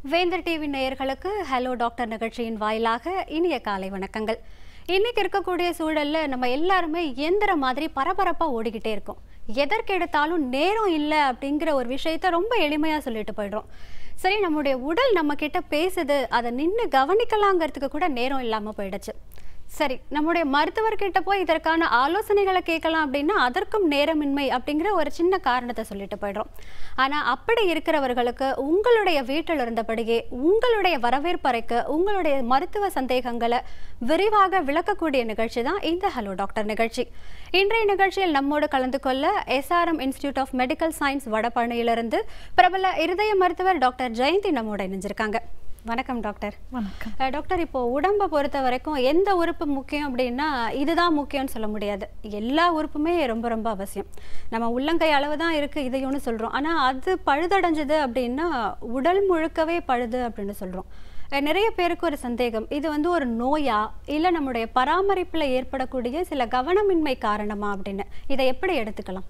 வேந்தர் டிவி நேயர்களுக்கு hello doctor நிகழ்ச்சியின் வாயிலாக இனிய காலை வணக்கங்கள் இன்னைக்கு இருக்கக்கூடிய சூழல்ல நம்ம எல்லாருமே எந்திர மாதிரி பரபரப்பா ஓடிக்கிட்டே இருக்கோம் எதற்கு எடுத்தாலும் நேரம் இல்லை அப்படிங்கிற ஒரு விஷயத்த ரொம்ப எளிமையா சொல்லிட்டு போயிடுறோம் சரி நம்முடைய உடல் நம்ம கிட்ட பேசுது அதை நின்று கவனிக்கலாங்கிறதுக்கு கூட நேரம் இல்லாம போயிடுச்சு சரி நம்முடைய மருத்துவர்கிட்ட போய் இதற்கான ஆலோசனைகளை கேட்கலாம் அப்படின்னா அதற்கும் நேரமின்மை அப்படிங்கிற ஒரு சின்ன காரணத்தை சொல்லிட்டு போயிடுறோம் ஆனா அப்படி இருக்கிறவர்களுக்கு உங்களுடைய வீட்டில் இருந்தபடியே உங்களுடைய வரவேற்பறைக்கு உங்களுடைய மருத்துவ சந்தேகங்களை விரிவாக விளக்கக்கூடிய நிகழ்ச்சி தான் இந்த ஹலோ டாக்டர் நிகழ்ச்சி இன்றைய நிகழ்ச்சியில் நம்மோடு கலந்து கொள்ள SRM institute of medical science வடபழனியிலிருந்து பிரபல இருதய மருத்துவர் டாக்டர் ஜெயந்தி நம்மோட இணைஞ்சிருக்காங்க வணக்கம் டாக்டர் வணக்கம் அஹ் டாக்டர் இப்போ உடம்பை பொறுத்த வரைக்கும் எந்த உறுப்பு முக்கியம் அப்படின்னா இதுதான் முக்கியம்னு சொல்ல முடியாது எல்லா உறுப்புமே ரொம்ப ரொம்ப அவசியம் நம்ம உள்ளங்கை அளவு தான் இருக்கு இதையும்னு சொல்றோம் ஆனா அது பழுதடைஞ்சது அப்படின்னா உடல் முழுக்கவே பழுது அப்படின்னு சொல்றோம் அஹ் நிறைய பேருக்கு ஒரு சந்தேகம் இது வந்து ஒரு நோயா இல்ல நம்முடைய பராமரிப்புல ஏற்படக்கூடிய சில கவனமின்மை காரணமா அப்படின்னு இதை எப்படி எடுத்துக்கலாம்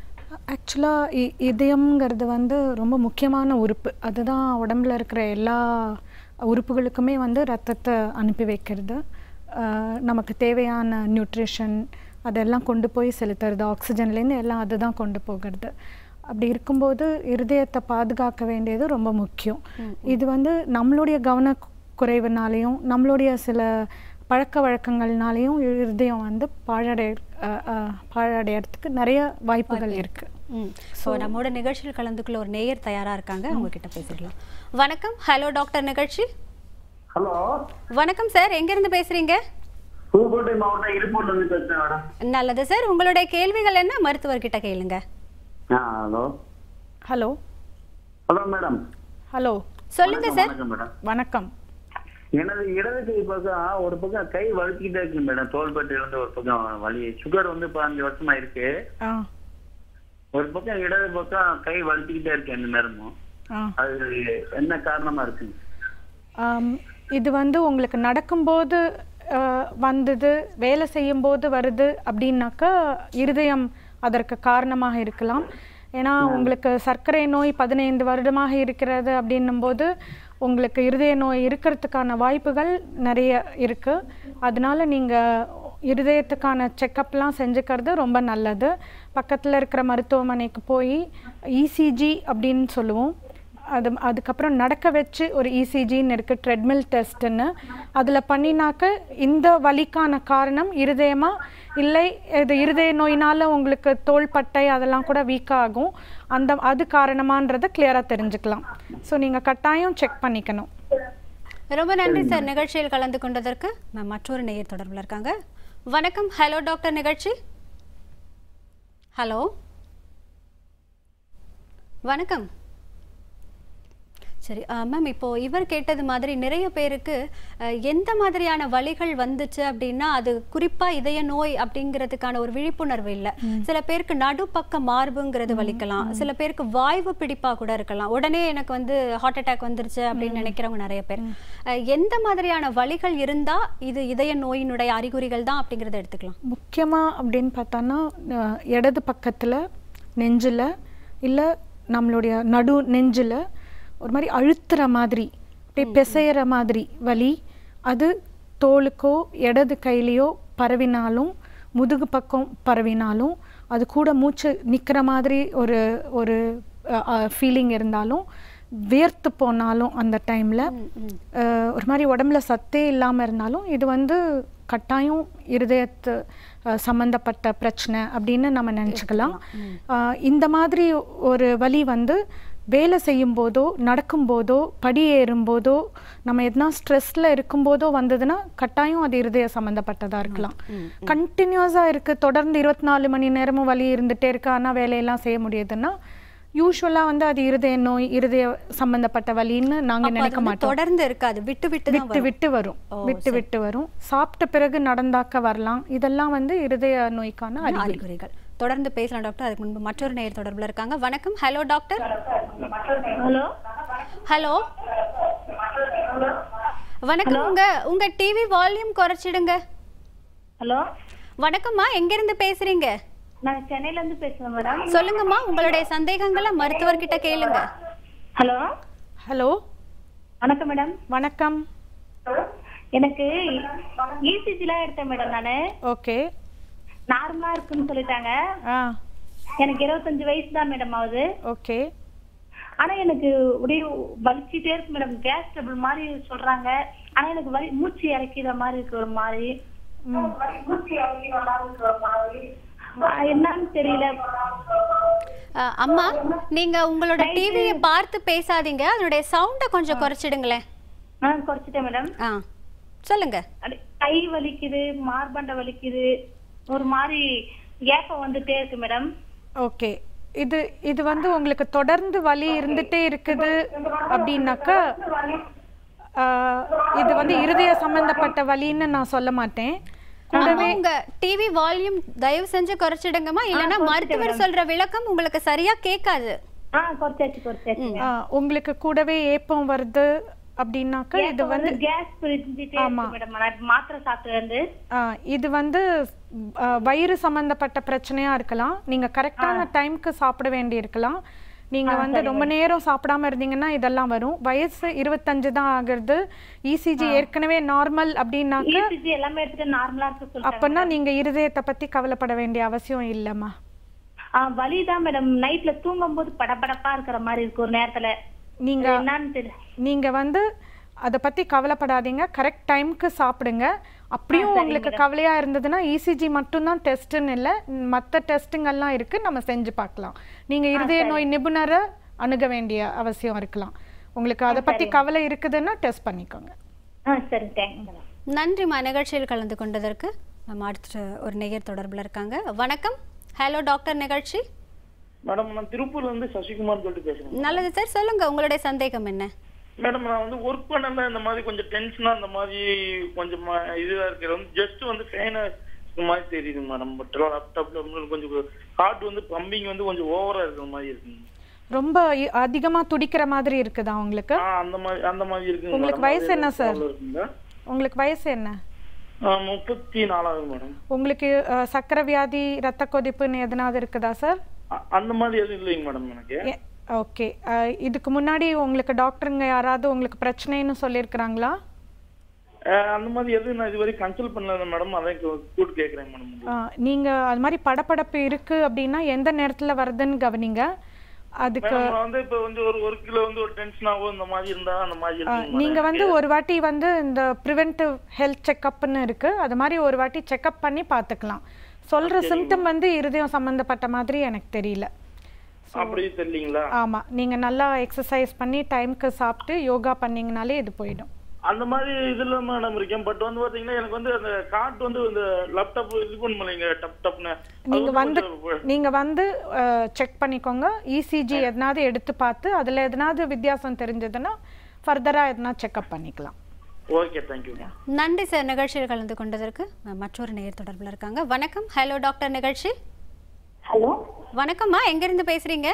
ஆக்சுவலாக இதயம்ங்கிறது வந்து ரொம்ப முக்கியமான உறுப்பு அதுதான் உடம்புல இருக்கிற எல்லா உறுப்புகளுக்குமே வந்து ரத்தத்தை அனுப்பி வைக்கிறது ஆஹ் நமக்கு தேவையான நியூட்ரிஷன் அதெல்லாம் கொண்டு போய் செலுத்துறது ஆக்சிஜன்லேருந்து எல்லாம் அதுதான் கொண்டு போகிறது அப்படி இருக்கும்போது இருதயத்தை பாதுகாக்க வேண்டியது ரொம்ப முக்கியம் இது வந்து நம்மளுடைய கவன குறைவுனாலையும் நம்மளுடைய சில பழக்க வழக்கங்கள்னாலையும் இருதயம் வந்து பாழடைய அஹ், அஹ், பாழடையறதுக்கு நிறைய வாய்ப்புகள் இருக்கு ம் ஸோ நம்மோட நிகழ்ச்சியில் கலந்துக்குள்ள ஒரு நேயர் தயாரா இருக்காங்க அவங்க கிட்ட பேசிடலாம் வணக்கம் ஹலோ டாக்டர் நிகழ்ச்சி ஹலோ வணக்கம் சார் எங்கிருந்து பேசுறீங்க புதுக்கோட்டை மாவட்டம் இருப்பூர்ல இருந்து பேசுறேன் மேடம் நல்லது சார் உங்களுடைய கேள்விகள் என்ன மருத்துவர்கிட்ட கேளுங்க ஆ hello hello hello madam hello சொல்லுங்க சார் வணக்கம் மேடம் வணக்கம் எனது இடது கை பக்கம் ஒரு பக்கம் கை வலிச்சுக்கிட்டே இருக்கு மேடம் தோள்பட்டையில இருந்து ஒரு பக்கம் வலி சுகர் வந்து பதினஞ்சு வருஷமா இருக்கு ஆ ஒரு பக்கம் இடது பக்கம் கை வலிச்சுக்கிட்டே இருக்கு எந்த நேரமும் ஆ அது என்ன காரணமா இருக்குங்க ஆம், இது வந்து உங்களுக்கு நடக்கும்போது ஆ, வந்தது வேலை செய்யும்போது வருது அப்படின்னாக்கா இருதயம் அதற்கு காரணமாக இருக்கலாம் ஏன்னா உங்களுக்கு சர்க்கரை நோய் பதினைந்து வருடமாக இருக்கிறது அப்படின்னும்போது உங்களுக்கு இருதய நோய் இருக்கிறதுக்கான வாய்ப்புகள் நிறைய இருக்கு அதனால நீங்கள் இருதயத்துக்கான செக்கப்லாம் செஞ்சுக்கிறது ரொம்ப நல்லது பக்கத்தில் இருக்கிற மருத்துவமனைக்கு போய் இசிஜி அப்படின்னு சொல்லுவோம் அது அதுக்கப்புறம் நடக்க வச்சு ஒரு இசிஜின்னு இருக்குது ட்ரெட்மில் டெஸ்ட்டுன்னு அதில் பண்ணினாக்க இந்த வலிக்கான காரணம் இருதயமா இல்லை இது இருதய நோயினால் உங்களுக்கு தோள்பட்டை அதெல்லாம் கூட வீக் ஆகும் அந்த அது காரணமான்றதை கிளியராக தெரிஞ்சுக்கலாம் ஸோ நீங்கள் கட்டாயம் செக் பண்ணிக்கணும் ரொம்ப நன்றி சார் நிகழ்ச்சியில் கலந்து கொண்டதற்கு மேம் மற்றொரு நேயர் தொடர்பில் இருக்காங்க வணக்கம் ஹலோ டாக்டர் நிகழ்ச்சி ஹலோ வணக்கம் சரி மேம் இப்போ இவர் கேட்டது மாதிரி நிறைய பேருக்கு அஹ், எந்த மாதிரியான வலிகள் வந்துச்சு அப்படின்னா அது குறிப்பா இதய நோய் அப்படிங்கிறதுக்கான ஒரு விழிப்புணர்வு இல்லை சில பேருக்கு நடுப்பக்க மார்புங்கிறது வலிக்கலாம் சில பேருக்கு வாய்வு பிடிப்பா கூட இருக்கலாம் உடனே எனக்கு வந்து ஹார்ட் அட்டாக் வந்துருச்சு அப்படின்னு நினைக்கிறவங்க நிறைய பேர் அஹ், எந்த மாதிரியான வலிகள் இருந்தா இது இதய நோயினுடைய அறிகுறிகள் தான் அப்படிங்கறத எடுத்துக்கலாம் முக்கியமாக அப்படின்னு பார்த்தோன்னா அஹ், இடது பக்கத்தில் நெஞ்சில் இல்லை நம்மளுடைய நடு நெஞ்சில் ஒரு மாதிரி அழுத்துற மாதிரி அப்படியே பிசையிற மாதிரி வலி அது தோலுக்கோ இடது கையிலையோ பரவினாலும் முதுகு பக்கம் பரவினாலும் அது கூட மூச்சு நிற்கிற மாதிரி ஒரு ஒரு ஃபீலிங் இருந்தாலும் வியர்த்து போனாலும் அந்த டைமில் ஒரு மாதிரி உடம்புல சத்தே இல்லாமல் இருந்தாலும் இது வந்து கட்டாயம் இருதயத்து அஹ், சம்பந்தப்பட்ட பிரச்சனை அப்படின்னு நம்ம நினச்சிக்கலாம் இந்த மாதிரி ஒரு வலி வந்து வேலை செய்யும் போதோ நடக்கும்போதோ படி ஏறும்போதோ நம்ம எதனா ஸ்ட்ரெஸ்ல இருக்கும்போதோ வந்ததுன்னா கட்டாயம் அது இருதய சம்மந்தப்பட்டதா இருக்கலாம் கண்டினியூஸா இருக்கு தொடர்ந்து இருபத்தி நாலு மணி நேரமும் வலி இருந்துட்டே இருக்கு ஆனா வேலையெல்லாம் செய்ய முடியுதுன்னா யூஸ்வலா வந்து அது இருதய நோய் இருதய சம்பந்தப்பட்ட வலின்னு நாங்க அப்ப அது நினைக்க வந்து மாட்டோம் தொடர்ந்து இருக்காது விட்டு விட்டு தான் விட்டு விட்டு வரும் விட்டு விட்டு வரும் சாப்பிட்ட பிறகு நடந்தாக்க வரலாம் இதெல்லாம் வந்து இருதய நோய்க்கான அறிகுறி அறிகுறிகள் தொடர்ந்து பேசலாம் டாக்டர் அதுக்கு முன்பு மற்றொரு நேயர் தொடர்புல இருக்காங்க வணக்கம் ஹலோ டாக்டர் ஹலோ ஹலோ வணக்கம் உங்க உங்க டிவி வால்யூம் குறைச்சிடுங்க ஹலோ வணக்கம்மா எங்க இருந்து பேசுறீங்க நாங்க சென்னையில இருந்து பேசுறோம் மேடம் சொல்லுங்கம்மா உங்களுடைய சந்தேகங்களை மருத்துவர்கிட்ட கேளுங்க ஹலோ ஹலோ வணக்கம் மேடம் வணக்கம் எனக்கு இசிஜிலாம் எடுத்தேன் மேடம் நானு ஓகே நார்மலா இருக்குன்னு சொல்லிட்டாங்க ஆ எனக்கு இருபத்தஞ்சு வயசு தான் மேடம் ஆகுது ஓகே ஆனா எனக்கு அப்படியே வலிச்சிட்டே இருக்கு மேடம் கேஸ் ட்ரபிள் மாதிரி சொல்றாங்க ஆனா எனக்கு வலி மூச்சு இறக்கிற மாதிரி இருக்கு ஒரு மாதிரி மூச்சு இறக்கிற மாதிரி இருக்கு ஒரு மாதிரி ஆ, என்னன்னு தெரியல அஹ், அம்மா நீங்க உங்களோட டிவியை பார்த்து பேசாதீங்க அதனுடைய சவுண்டை கொஞ்சம் குறைச்சிடுங்களேன் ஆ குறைச்சிட்டேன் மேடம் ஆ சொல்லுங்க அப்படியே கை வலிக்குது மார்பண்டை வலிக்குது ஒரு மாதிரி ஏப்பம் வந்துட்டே இருக்கு மேடம் ஓகே இது இது வந்து உங்களுக்கு தொடர்ந்து வலி இருந்துட்டே இருக்குது அப்படின்னாக்கா ஆஹ், இது வந்து இருதய சம்பந்தப்பட்ட வலின்னு நான் சொல்ல மாட்டேன் அம்மா, உங்க டிவி வால்யூம் தயவு செஞ்சு குறைச்சிடுங்கம்மா இல்லைன்னா மருத்துவர் சொல்ற விளக்கம் உங்களுக்கு சரியா கேட்காது ஆ குறைச்சாச்சு குறைச்சாச்சு ஆஹ், உங்களுக்கு கூடவே ஏப்பம் வருது அப்படின்னாக்கா இது வந்து கேஸ் பிரிஞ்சுட்டே இருக்கு மேடம் நான் மாத்திரை சாப்பிட்டு வந்து ஆஹ், இது வந்து ஆஹ், வயிறு சம்பந்தப்பட்ட பிரச்சனையா இருக்கலாம் நீங்க கரெக்டான டைம்க்கு சாப்பிட வேண்டி இருக்கலாம் நீங்க வந்து ரொம்ப நேரம் சாப்பிடாம இருந்தீங்கன்னா இதெல்லாம் வரும் வயசு இருபத்தஞ்சு தான் ஆகுறது இசிஜி ஏற்கனவே நார்மல் அப்படின்னாக்க இசிஜி எல்லாமே எடுத்துட்டு நார்மலா இருக்கு சொல்லிட்டாங்க அப்பன்னா நீங்க இருதயத்தை பத்தி கவலைப்பட வேண்டிய அவசியம் இல்லம்மா ஆ வலிதான் மேடம் நைட்ல தூங்கும் போது படபடப்பா இருக்கிற மாதிரி இருக்கு ஒரு நேரத்துல நீங்க என்னன்னு தெரியல நீங்க வந்து அதை பத்தி கவலைப்படாதீங்க கரெக்ட் டைம்க்கு சாப்பிடுங்க அப்படியும் உங்களுக்கு கவலையா இருந்ததுன்னா இசிஜி மட்டும்தான் டெஸ்ட்னு இல்லை மற்ற டெஸ்ட்டுங்கெல்லாம் இருக்கு நம்ம செஞ்சு பார்க்கலாம் நீங்க இருதய நோய் நிபுணரை அணுக வேண்டிய அவசியம் இருக்கலாம் உங்களுக்கு அதை பத்தி கவலை இருக்குதுன்னா டெஸ்ட் பண்ணிக்கோங்க ஆ சரி தேங்க்ஸ் மேடம் நன்றிம்மா நிகழ்ச்சியில் கலந்து கொண்டதற்கு நம்ம அடுத்த ஒரு நேயர் தொடர்புல இருக்காங்க வணக்கம் ஹலோ டாக்டர் நிகழ்ச்சி மேடம் நான் திருப்பூர்ல இருந்து சசிகுமார் சொல்லிட்டு பேசுறேன் நல்லது சார் சொல்லுங்க உங்களுடைய சந்தேகம் என்ன மேடம் நான் வந்து ஒர்க் பண்ணல இந்த மாதிரி கொஞ்சம் டென்ஷனா இந்த மாதிரி கொஞ்சம் ம- இதுவா இருக்கிறது வந்து ஜஸ்ட் வந்து ஃபேனா மாதிரி தெரியுது மேடம் பட் லேப்டாப்ல கொஞ்சம் ஹார்ட் வந்து பம்பிங் வந்து கொஞ்சம் ஓவரா இருக்கிற மாதிரி இருக்குங்க ரொம்ப இ- அதிகமா துடிக்கிற மாதிரி இருக்குதா உங்களுக்கு ஆ அந்த மாதிரி அந்த மாதிரி இருக்குங்க உங்களுக்கு madam. வயசு அது என்ன சார்? problem இருக்குங்க உங்களுக்கு வயசு என்ன ஆ, முப்பத்தி நாலாவது மேடம் உங்களுக்கு அஹ், சக்கரை வியாதி ரத்த கொதிப்புன்னு எதனாவது இருக்குதா சார் அ- அந்த மாதிரி எதுவும் இல்லைங்க மேடம் எனக்கு ஓகே இதுக்கு முன்னாடி உங்களுக்கு டாக்டருங்க யாராவது உங்களுக்கு பிரச்சனைன்னு சொல்லியிருக்கிறாங்களா ஆ, அந்த மாதிரி எதுவும் நான் இதுவரை கன்சல்ட் பண்ணல மேடம் அதான் கூட்டு கேக்குறேன் மேடம் அஹ், நீங்க அது மாதிரி படபடப்பு இருக்கு அப்படின்னா எந்த நேரத்துல வருதுன்னு கவனிங்க அதுக்கு மேடம் நான் வந்து இப்ப வந்து ஒரு ஒரு கிலோ வந்து ஒரு டென்ஷன் ஆகும் இந்த மாதிரி இருந்தா அந்த மாதிரி அஹ், இருக்குங்க நீங்க வந்து ஒரு வாட்டி வந்து இந்த ப்ரிவென்டிவ் ஹெல்த் செக்கப்னு இருக்கு அது மாதிரி ஒரு வாட்டி செக்கப் பண்ணி பார்த்துக்கலாம் சொல்ற சிம்டம் வந்து இருதயம் சம்பந்தப்பட்ட மாதிரி எனக்கு தெரியல அப்படி தெரியலீங்களா ஆமா நீங்க நல்லா எக்ஸசைஸ் பண்ணி டைம்க்கு சாப்பிட்டு யோகா பண்ணீங்கனாலே இது போயிடும் அந்த மாதிரி இதுல மேடம் இருக்கேன் பட் வந்து பாத்தீங்கன்னா எனக்கு வந்து அந்த கார்ட் வந்து இந்த லேப்டாப் இது பண்ண முடியலைங்க டப் டப்னு அது நீங்க வந்து கொஞ்சம் நீங்க வந்து செக் பண்ணிக்கோங்க இசிஜி எதனாவது எடுத்து பார்த்து அதுல எதனாவது வித்தியாசம் தெரிஞ்சதுன்னா ஃபர்தரா எதனா செக்அப் பண்ணிக்கலாம் ஓகே தேங்க்யூ நன்றி சார் நிகழ்ச்சியில் கலந்து கொண்டதற்கு அஹ், மற்றொரு நேயர் தொடர்புல இருக்காங்க வணக்கம் ஹலோ டாக்டர் நிகழ்ச்சி ஹலோ வணக்கம்மா எங்கிருந்து பேசுறீங்க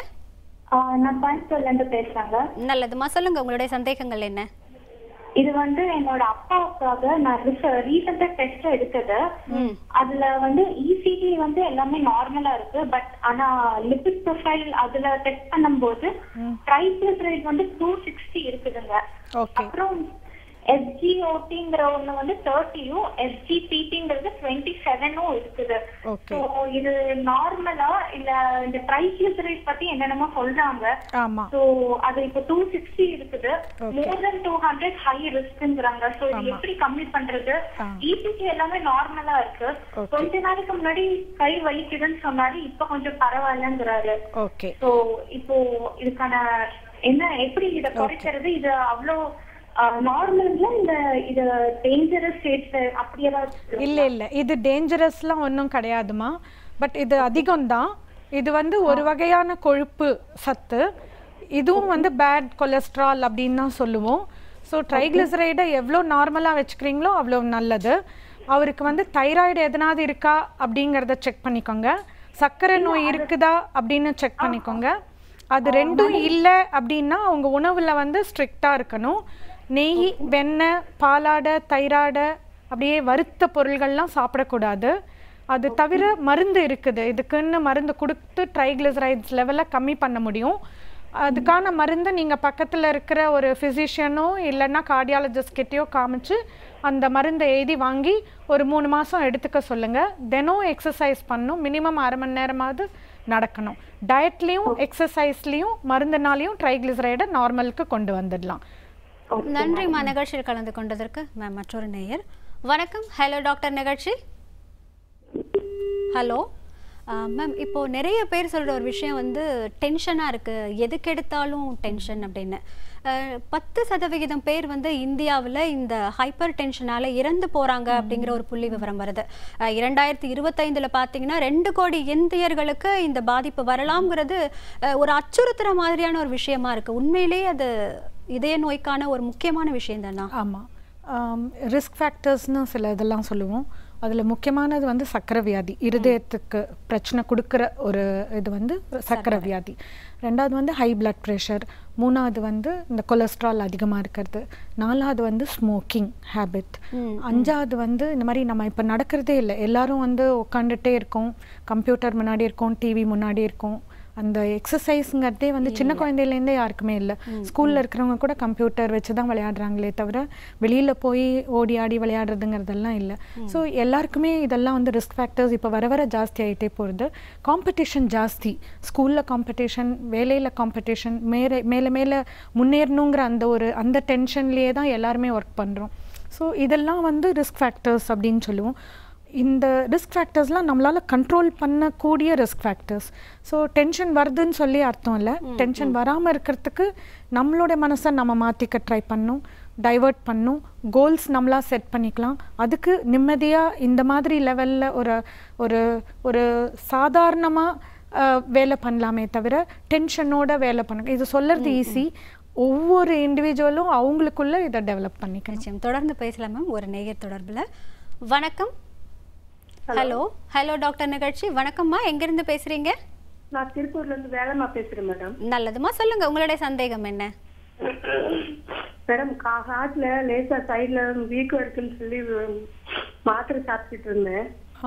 நான் கோயம்புத்தூர்ல இருந்து பேசுறாங்க நல்லதும்மா சொல்லுங்க உங்களுடைய சந்தேகங்கள் என்ன இது வந்து என்னோட அப்பாவுக்காக நான் ரீசெண்டா டெஸ்ட் எடுத்தது அதுல வந்து இசிஜி வந்து எல்லாமே நார்மலா இருக்கு பட் ஆனா லிபிட் ப்ரொஃபைல் அதுல டெஸ்ட் பண்ணும்போது ட்ரைக்ளிசரைட் வந்து டூ சிக்ஸ்டி இருக்குதுங்க ஓகே அப்புறம் எஸ்ஜிஓடிங்கிற ஒண்ணு வந்து தேர்ட்டியும் எஸ்ஜிபிடிங்கிறது டுவெண்ட்டி செவனும் இருக்குது ஓகே ஸோ இது நார்மலா இல்ல இந்த ட்ரைக்ளிசரைட் பத்தி என்னென்னமோ சொல்றாங்க ஆமா சோ அது இப்போ டூ சிக்ஸ்டி இருக்குது more then two hundred high ரிஸ்க்ங்கிறாங்க சோ இது எப்படி கம்மி பண்றது ஆ. இசிஜி எல்லாமே நார்மலா இருக்கு Okay. கொஞ்ச நாளைக்கு முன்னாடி கை வலிக்குதுன்னு சொன்னாரு இப்ப கொஞ்சம் பரவாயில்லங்கிறாரு ஓகே சோ இப்போ இதுக்கான என்ன எப்படி இத குறைக்கிறது இது அவ்வளோ நார்மல்ல இந்த இது டேஞ்சரஸ் ஸ்டேட்ஸ் அப்படி ஏதாவது இல்ல இல்ல இது டேஞ்சரஸ்லாம் ஒன்றும் கிடையாதுமா பட் இது அதிகம்தான் இது வந்து ஒரு வகையான கொழுப்பு சத்து இதுவும் வந்து பேட் கொலஸ்ட்ரால் அப்படின்னு தான் சொல்லுவோம் ஸோ ட்ரைக்ளிசரைடை எவ்வளோ நார்மலாக வச்சுக்கிறீங்களோ அவ்வளோ நல்லது அவருக்கு வந்து தைராய்டு எதனாவது இருக்கா அப்படிங்கிறத செக் பண்ணிக்கோங்க சர்க்கரை நோய் இருக்குதா அப்படின்னு செக் பண்ணிக்கோங்க அது ரெண்டும் இல்லை அப்படின்னா அவங்க உணவில் வந்து ஸ்ட்ரிக்டாக இருக்கணும் நெய் வெண்ணெய் பாலாடை தைராடை அப்படியே வறுத்த பொருள்கள்லாம் சாப்பிடக்கூடாது அது தவிர மருந்து இருக்குது இதுக்குன்னு மருந்து கொடுத்து ட்ரைக்ளிசரைட்ஸ் லெவலை கம்மி பண்ண முடியும் அதுக்கான மருந்தை நீங்கள் பக்கத்தில் இருக்கிற ஒரு ஃபிசிஷியனோ இல்லைன்னா கார்டியாலஜிஸ்ட் கிட்டேயோ காமிச்சு அந்த மருந்தை எழுதி வாங்கி ஒரு மூணு மாதம் எடுத்துக்க சொல்லுங்கள் தினம் எக்ஸசைஸ் பண்ணணும் மினிமம் அரை மணி நேரமாவது நடக்கணும் டயட்லேயும் எக்ஸசைஸ்லேயும் மருந்துனாலையும் ட்ரைக்ளிசரைடை நார்மலுக்கு கொண்டு வந்துடலாம் நன்றிம்மா நிகழ்ச்சியில் கலந்து கொண்டதற்கு மேம் மற்றொரு நேயர் வணக்கம் ஹலோ டாக்டர் நிகழ்ச்சி ஹலோ மேம் இப்போ நிறைய பேர் சொல்ற ஒரு விஷயம் வந்து டென்ஷனா இருக்கு எதுக்கு எடுத்தாலும் டென்ஷன் அப்படின்னு அஹ், பத்து சதவிகிதம் பேர் வந்து இந்தியாவில் இந்த ஹைப்பர் டென்ஷனால இறந்து போறாங்க அப்படிங்கிற ஒரு புள்ளி விவரம் வருது அஹ், இரண்டாயிரத்தி இருபத்தைந்துல பார்த்தீங்கன்னா ரெண்டு கோடி இந்தியர்களுக்கு இந்த பாதிப்பு வரலாம்ங்கிறது அஹ், ஒரு அச்சுறுத்துற மாதிரியான ஒரு விஷயமா இருக்கு உண்மையிலேயே அது இதய நோய்க்கான ஒரு முக்கியமான விஷயம் தானா ஆமாம் ரிஸ்க் ஃபேக்டர்ஸ்னு சில இதெல்லாம் சொல்லுவோம் அதில் முக்கியமானது வந்து சக்கரை வியாதி இருதயத்துக்கு பிரச்சனை கொடுக்குற ஒரு இது வந்து சக்கரை வியாதி ரெண்டாவது வந்து ஹை blood ப்ரெஷர் மூணாவது வந்து இந்த கொலஸ்ட்ரால் அதிகமாக இருக்கிறது நாலாவது வந்து ஸ்மோக்கிங் ஹேபிட் அஞ்சாவது வந்து இந்த மாதிரி நம்ம இப்போ நடக்கிறதே இல்லை எல்லாரும் வந்து உட்காந்துட்டே இருக்கோம் கம்ப்யூட்டர் முன்னாடி இருக்கோம் டிவி முன்னாடி இருக்கோம் அந்த எக்ஸசைஸ்ங்கிறதே வந்து சின்ன குழந்தையிலேருந்தே யாருக்குமே இல்லை ஸ்கூலில் இருக்கிறவங்க கூட கம்ப்யூட்டர் வச்சு தான் விளையாடுறாங்களே தவிர வெளியில் போய் ஓடி ஆடி விளையாடுறதுங்கிறதெல்லாம் இல்லை ஸோ எல்லாருக்குமே இதெல்லாம் வந்து ரிஸ்க் ஃபேக்டர்ஸ் இப்போ வர வர ஜாஸ்தி ஆகிட்டே போகிறது காம்படிஷன் ஜாஸ்தி ஸ்கூலில் காம்படிஷன் வேலையில் காம்படிஷன் மேலே மேலே மேலே முன்னேறணுங்கிற அந்த ஒரு அந்த டென்ஷன்லேயே தான் எல்லாருமே ஒர்க் பண்ணுறோம் ஸோ இதெல்லாம் வந்து ரிஸ்க் ஃபேக்டர்ஸ் அப்படின்னு சொல்லுவோம் இந்த ரிஸ்க் ஃபேக்டர்ஸ்லாம் நம்மளால் கண்ட்ரோல் பண்ணக்கூடிய ரிஸ்க் ஃபேக்டர்ஸ் ஸோ டென்ஷன் வருதுன்னு சொல்லி அர்த்தம் இல்லை டென்ஷன் வராமல் இருக்கிறதுக்கு நம்மளோட மனசை நம்ம மாற்றிக்க ட்ரை பண்ணணும் டைவர்ட் பண்ணும் கோல்ஸ் நம்மளா செட் பண்ணிக்கலாம் அதுக்கு நிம்மதியாக இந்த மாதிரி லெவலில் ஒரு ஒரு ஒரு சாதாரணமாக வேலை பண்ணலாமே தவிர டென்ஷனோட வேலை பண்ணுங்க இது சொல்கிறது ஈஸி ஒவ்வொரு இண்டிவிஜுவலும் அவங்களுக்குள்ள இதை டெவலப் பண்ணிக்கணும் நிச்சயம் தொடர்ந்து பேசலாம் மேம் ஒரு நேயர் தொடர்புல வணக்கம் ஹலோ ஹலோ டாக்டர் நிகழ்ச்சி வணக்கம்மா எங்கிருந்து பேசுறீங்க நான் திருப்பூர்ல இருந்து வேலைமா பேசுறேன் மேடம் நல்லதுமா சொல்லுங்க உங்களுடைய சந்தேகம் என்ன மேடம் கா ஹார்ட்ல லேசா சைடுல வீக்கம் இருக்குன்னு சொல்லி உம், மாத்திரை சாப்பிட்டுட்டு இருந்தேன் ஆ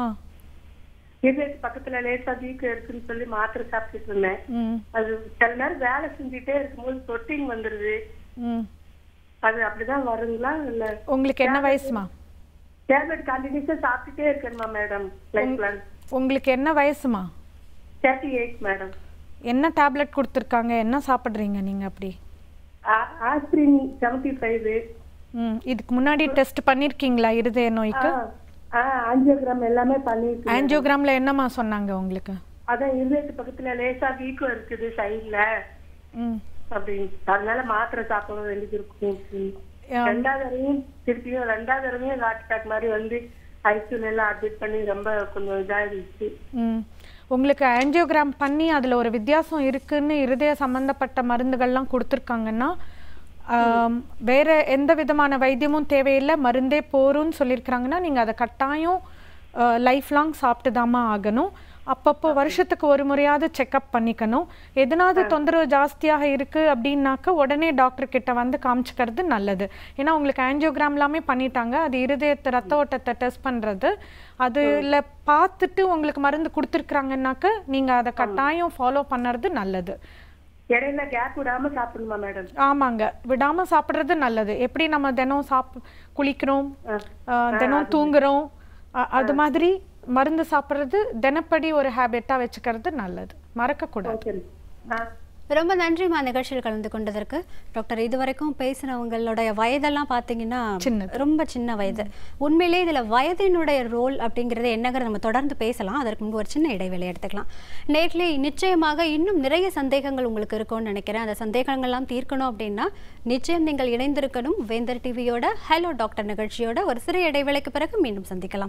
இதயத்து பக்கத்துல லேசா வீக்கம் இருக்குன்னு சொல்லி மாத்திரை சாப்பிட்டுட்டு இருந்தேன் ம் அது சில நேரம் வேலை செஞ்சுட்டே இருக்கும்போது சொட்டிங் வந்துருது ம் அது அப்படிதான் வருங்களா இல்ல உங்களுக்கு என்ன வயசுமா டேப்லெட் கண்டினியூஸா சாப்பிட்டுட்டே இருக்கணுமா மேடம் லைஃப் லாங் உங்களுக்கு என்ன வயசுமா தேர்ட்டி எயிட் மேடம் என்ன டேப்லெட் கொடுத்துருக்காங்க என்ன சாப்பிட்றீங்க நீங்கள் அப்படி ஆஸ்பிரின் செவன்டி ஃபைவ் ம் இதுக்கு முன்னாடி டெஸ்ட் பண்ணியிருக்கீங்களா இருதய நோய்க்கு ஆஞ்சியோகிராம் எல்லாமே பண்ணிருக்கு ஆன்ஜியோகிராமில் என்னம்மா சொன்னாங்க உங்களுக்கு அதான் இருதயத்து பக்கத்துல லேசா வீக்கம் இருக்குது சைடுல ம் அப்படின்னு அதனால மாத்திரை சாப்பிட வேண்டியது இருக்கும் அப்படின்னு. ரெண்டாவது தடவையும் திருப்பியும் ரெண்டாவது தடவையும் ஹார்ட் அட்டாக் மாதிரி வந்து ஐசியூல எல்லாம் அட்மிட் பண்ணி ரொம்ப கொஞ்சம் இதாயிருச்சு ம் உங்களுக்கு ஆன்ஜியோகிராம் பண்ணி அதில் ஒரு வித்தியாசம் இருக்குன்னு இருதய சம்மந்தப்பட்ட மருந்துகள்லாம் கொடுத்துருக்காங்கன்னா ஆம், வேற எந்த விதமான வைத்தியமும் தேவையில்லை மருந்தே போரும்னு சொல்லியிருக்கிறாங்கன்னா நீங்கள் அதை கட்டாயம் லைஃப் லாங் சாப்பிட்டு ஆகணும் அப்பப்போ வருஷத்துக்கு ஒரு முறையாவது செக்கப் பண்ணிக்கணும் எதனாவது தொந்தரவு ஜாஸ்தியாக இருக்கு அப்படின்னாக்க உடனே டாக்டர் கிட்ட வந்து காமிச்சுக்கிறது நல்லது ஏன்னா உங்களுக்கு ஆன்ஜியோகிராம் எல்லாமே பண்ணிட்டாங்க அது இருதயத்தை ரத்த ஓட்டத்தை டெஸ்ட் பண்றது அதுல பார்த்துட்டு உங்களுக்கு மருந்து கொடுத்துருக்குறாங்கன்னாக்க நீங்க அதை கட்டாயம் ஃபாலோ பண்ணுறது நல்லது இடையில கேப் விடாம சாப்பிடணுமா மேடம் ஆமாங்க விடாம சாப்பிட்றது நல்லது எப்படி நம்ம தினம் சாப் குளிக்கிறோம் ஆஹ், தினம் தூங்குறோம் அ- அது மாதிரி மருந்து சாப்பிட்றது தினப்படி ஒரு ஹேபிட்டா வச்சுக்கிறது நல்லது மறக்கக்கூடாது சரி ஆ ரொம்ப நன்றிம்மா நிகழ்ச்சியில் கலந்து கொண்டதற்கு டாக்டர் இதுவரைக்கும் பேசினவங்களுடைய வயதெல்லாம் பார்த்தீங்கன்னா சின்னது. ரொம்ப சின்ன வயது உண்மையிலே இதுல வயதினுடைய ரோல் அப்படிங்கிறது என்னங்கிறத நம்ம தொடர்ந்து பேசலாம் அதற்கு முன்பு ஒரு சின்ன இடைவேளை எடுத்துக்கலாம் நேர்களே நிச்சயமாக இன்னும் நிறைய சந்தேகங்கள் உங்களுக்கு இருக்கும்னு நினைக்கிறேன் அந்த சந்தேகங்கள்லாம் தீர்க்கணும் அப்படின்னா நிச்சயம் நீங்கள் இணைந்திருக்கணும் வேந்தர் டிவியோட ஹலோ டாக்டர் நிகழ்ச்சியோட ஒரு சிறிய இடைவேளைக்கு பிறகு மீண்டும் சந்திக்கலாம்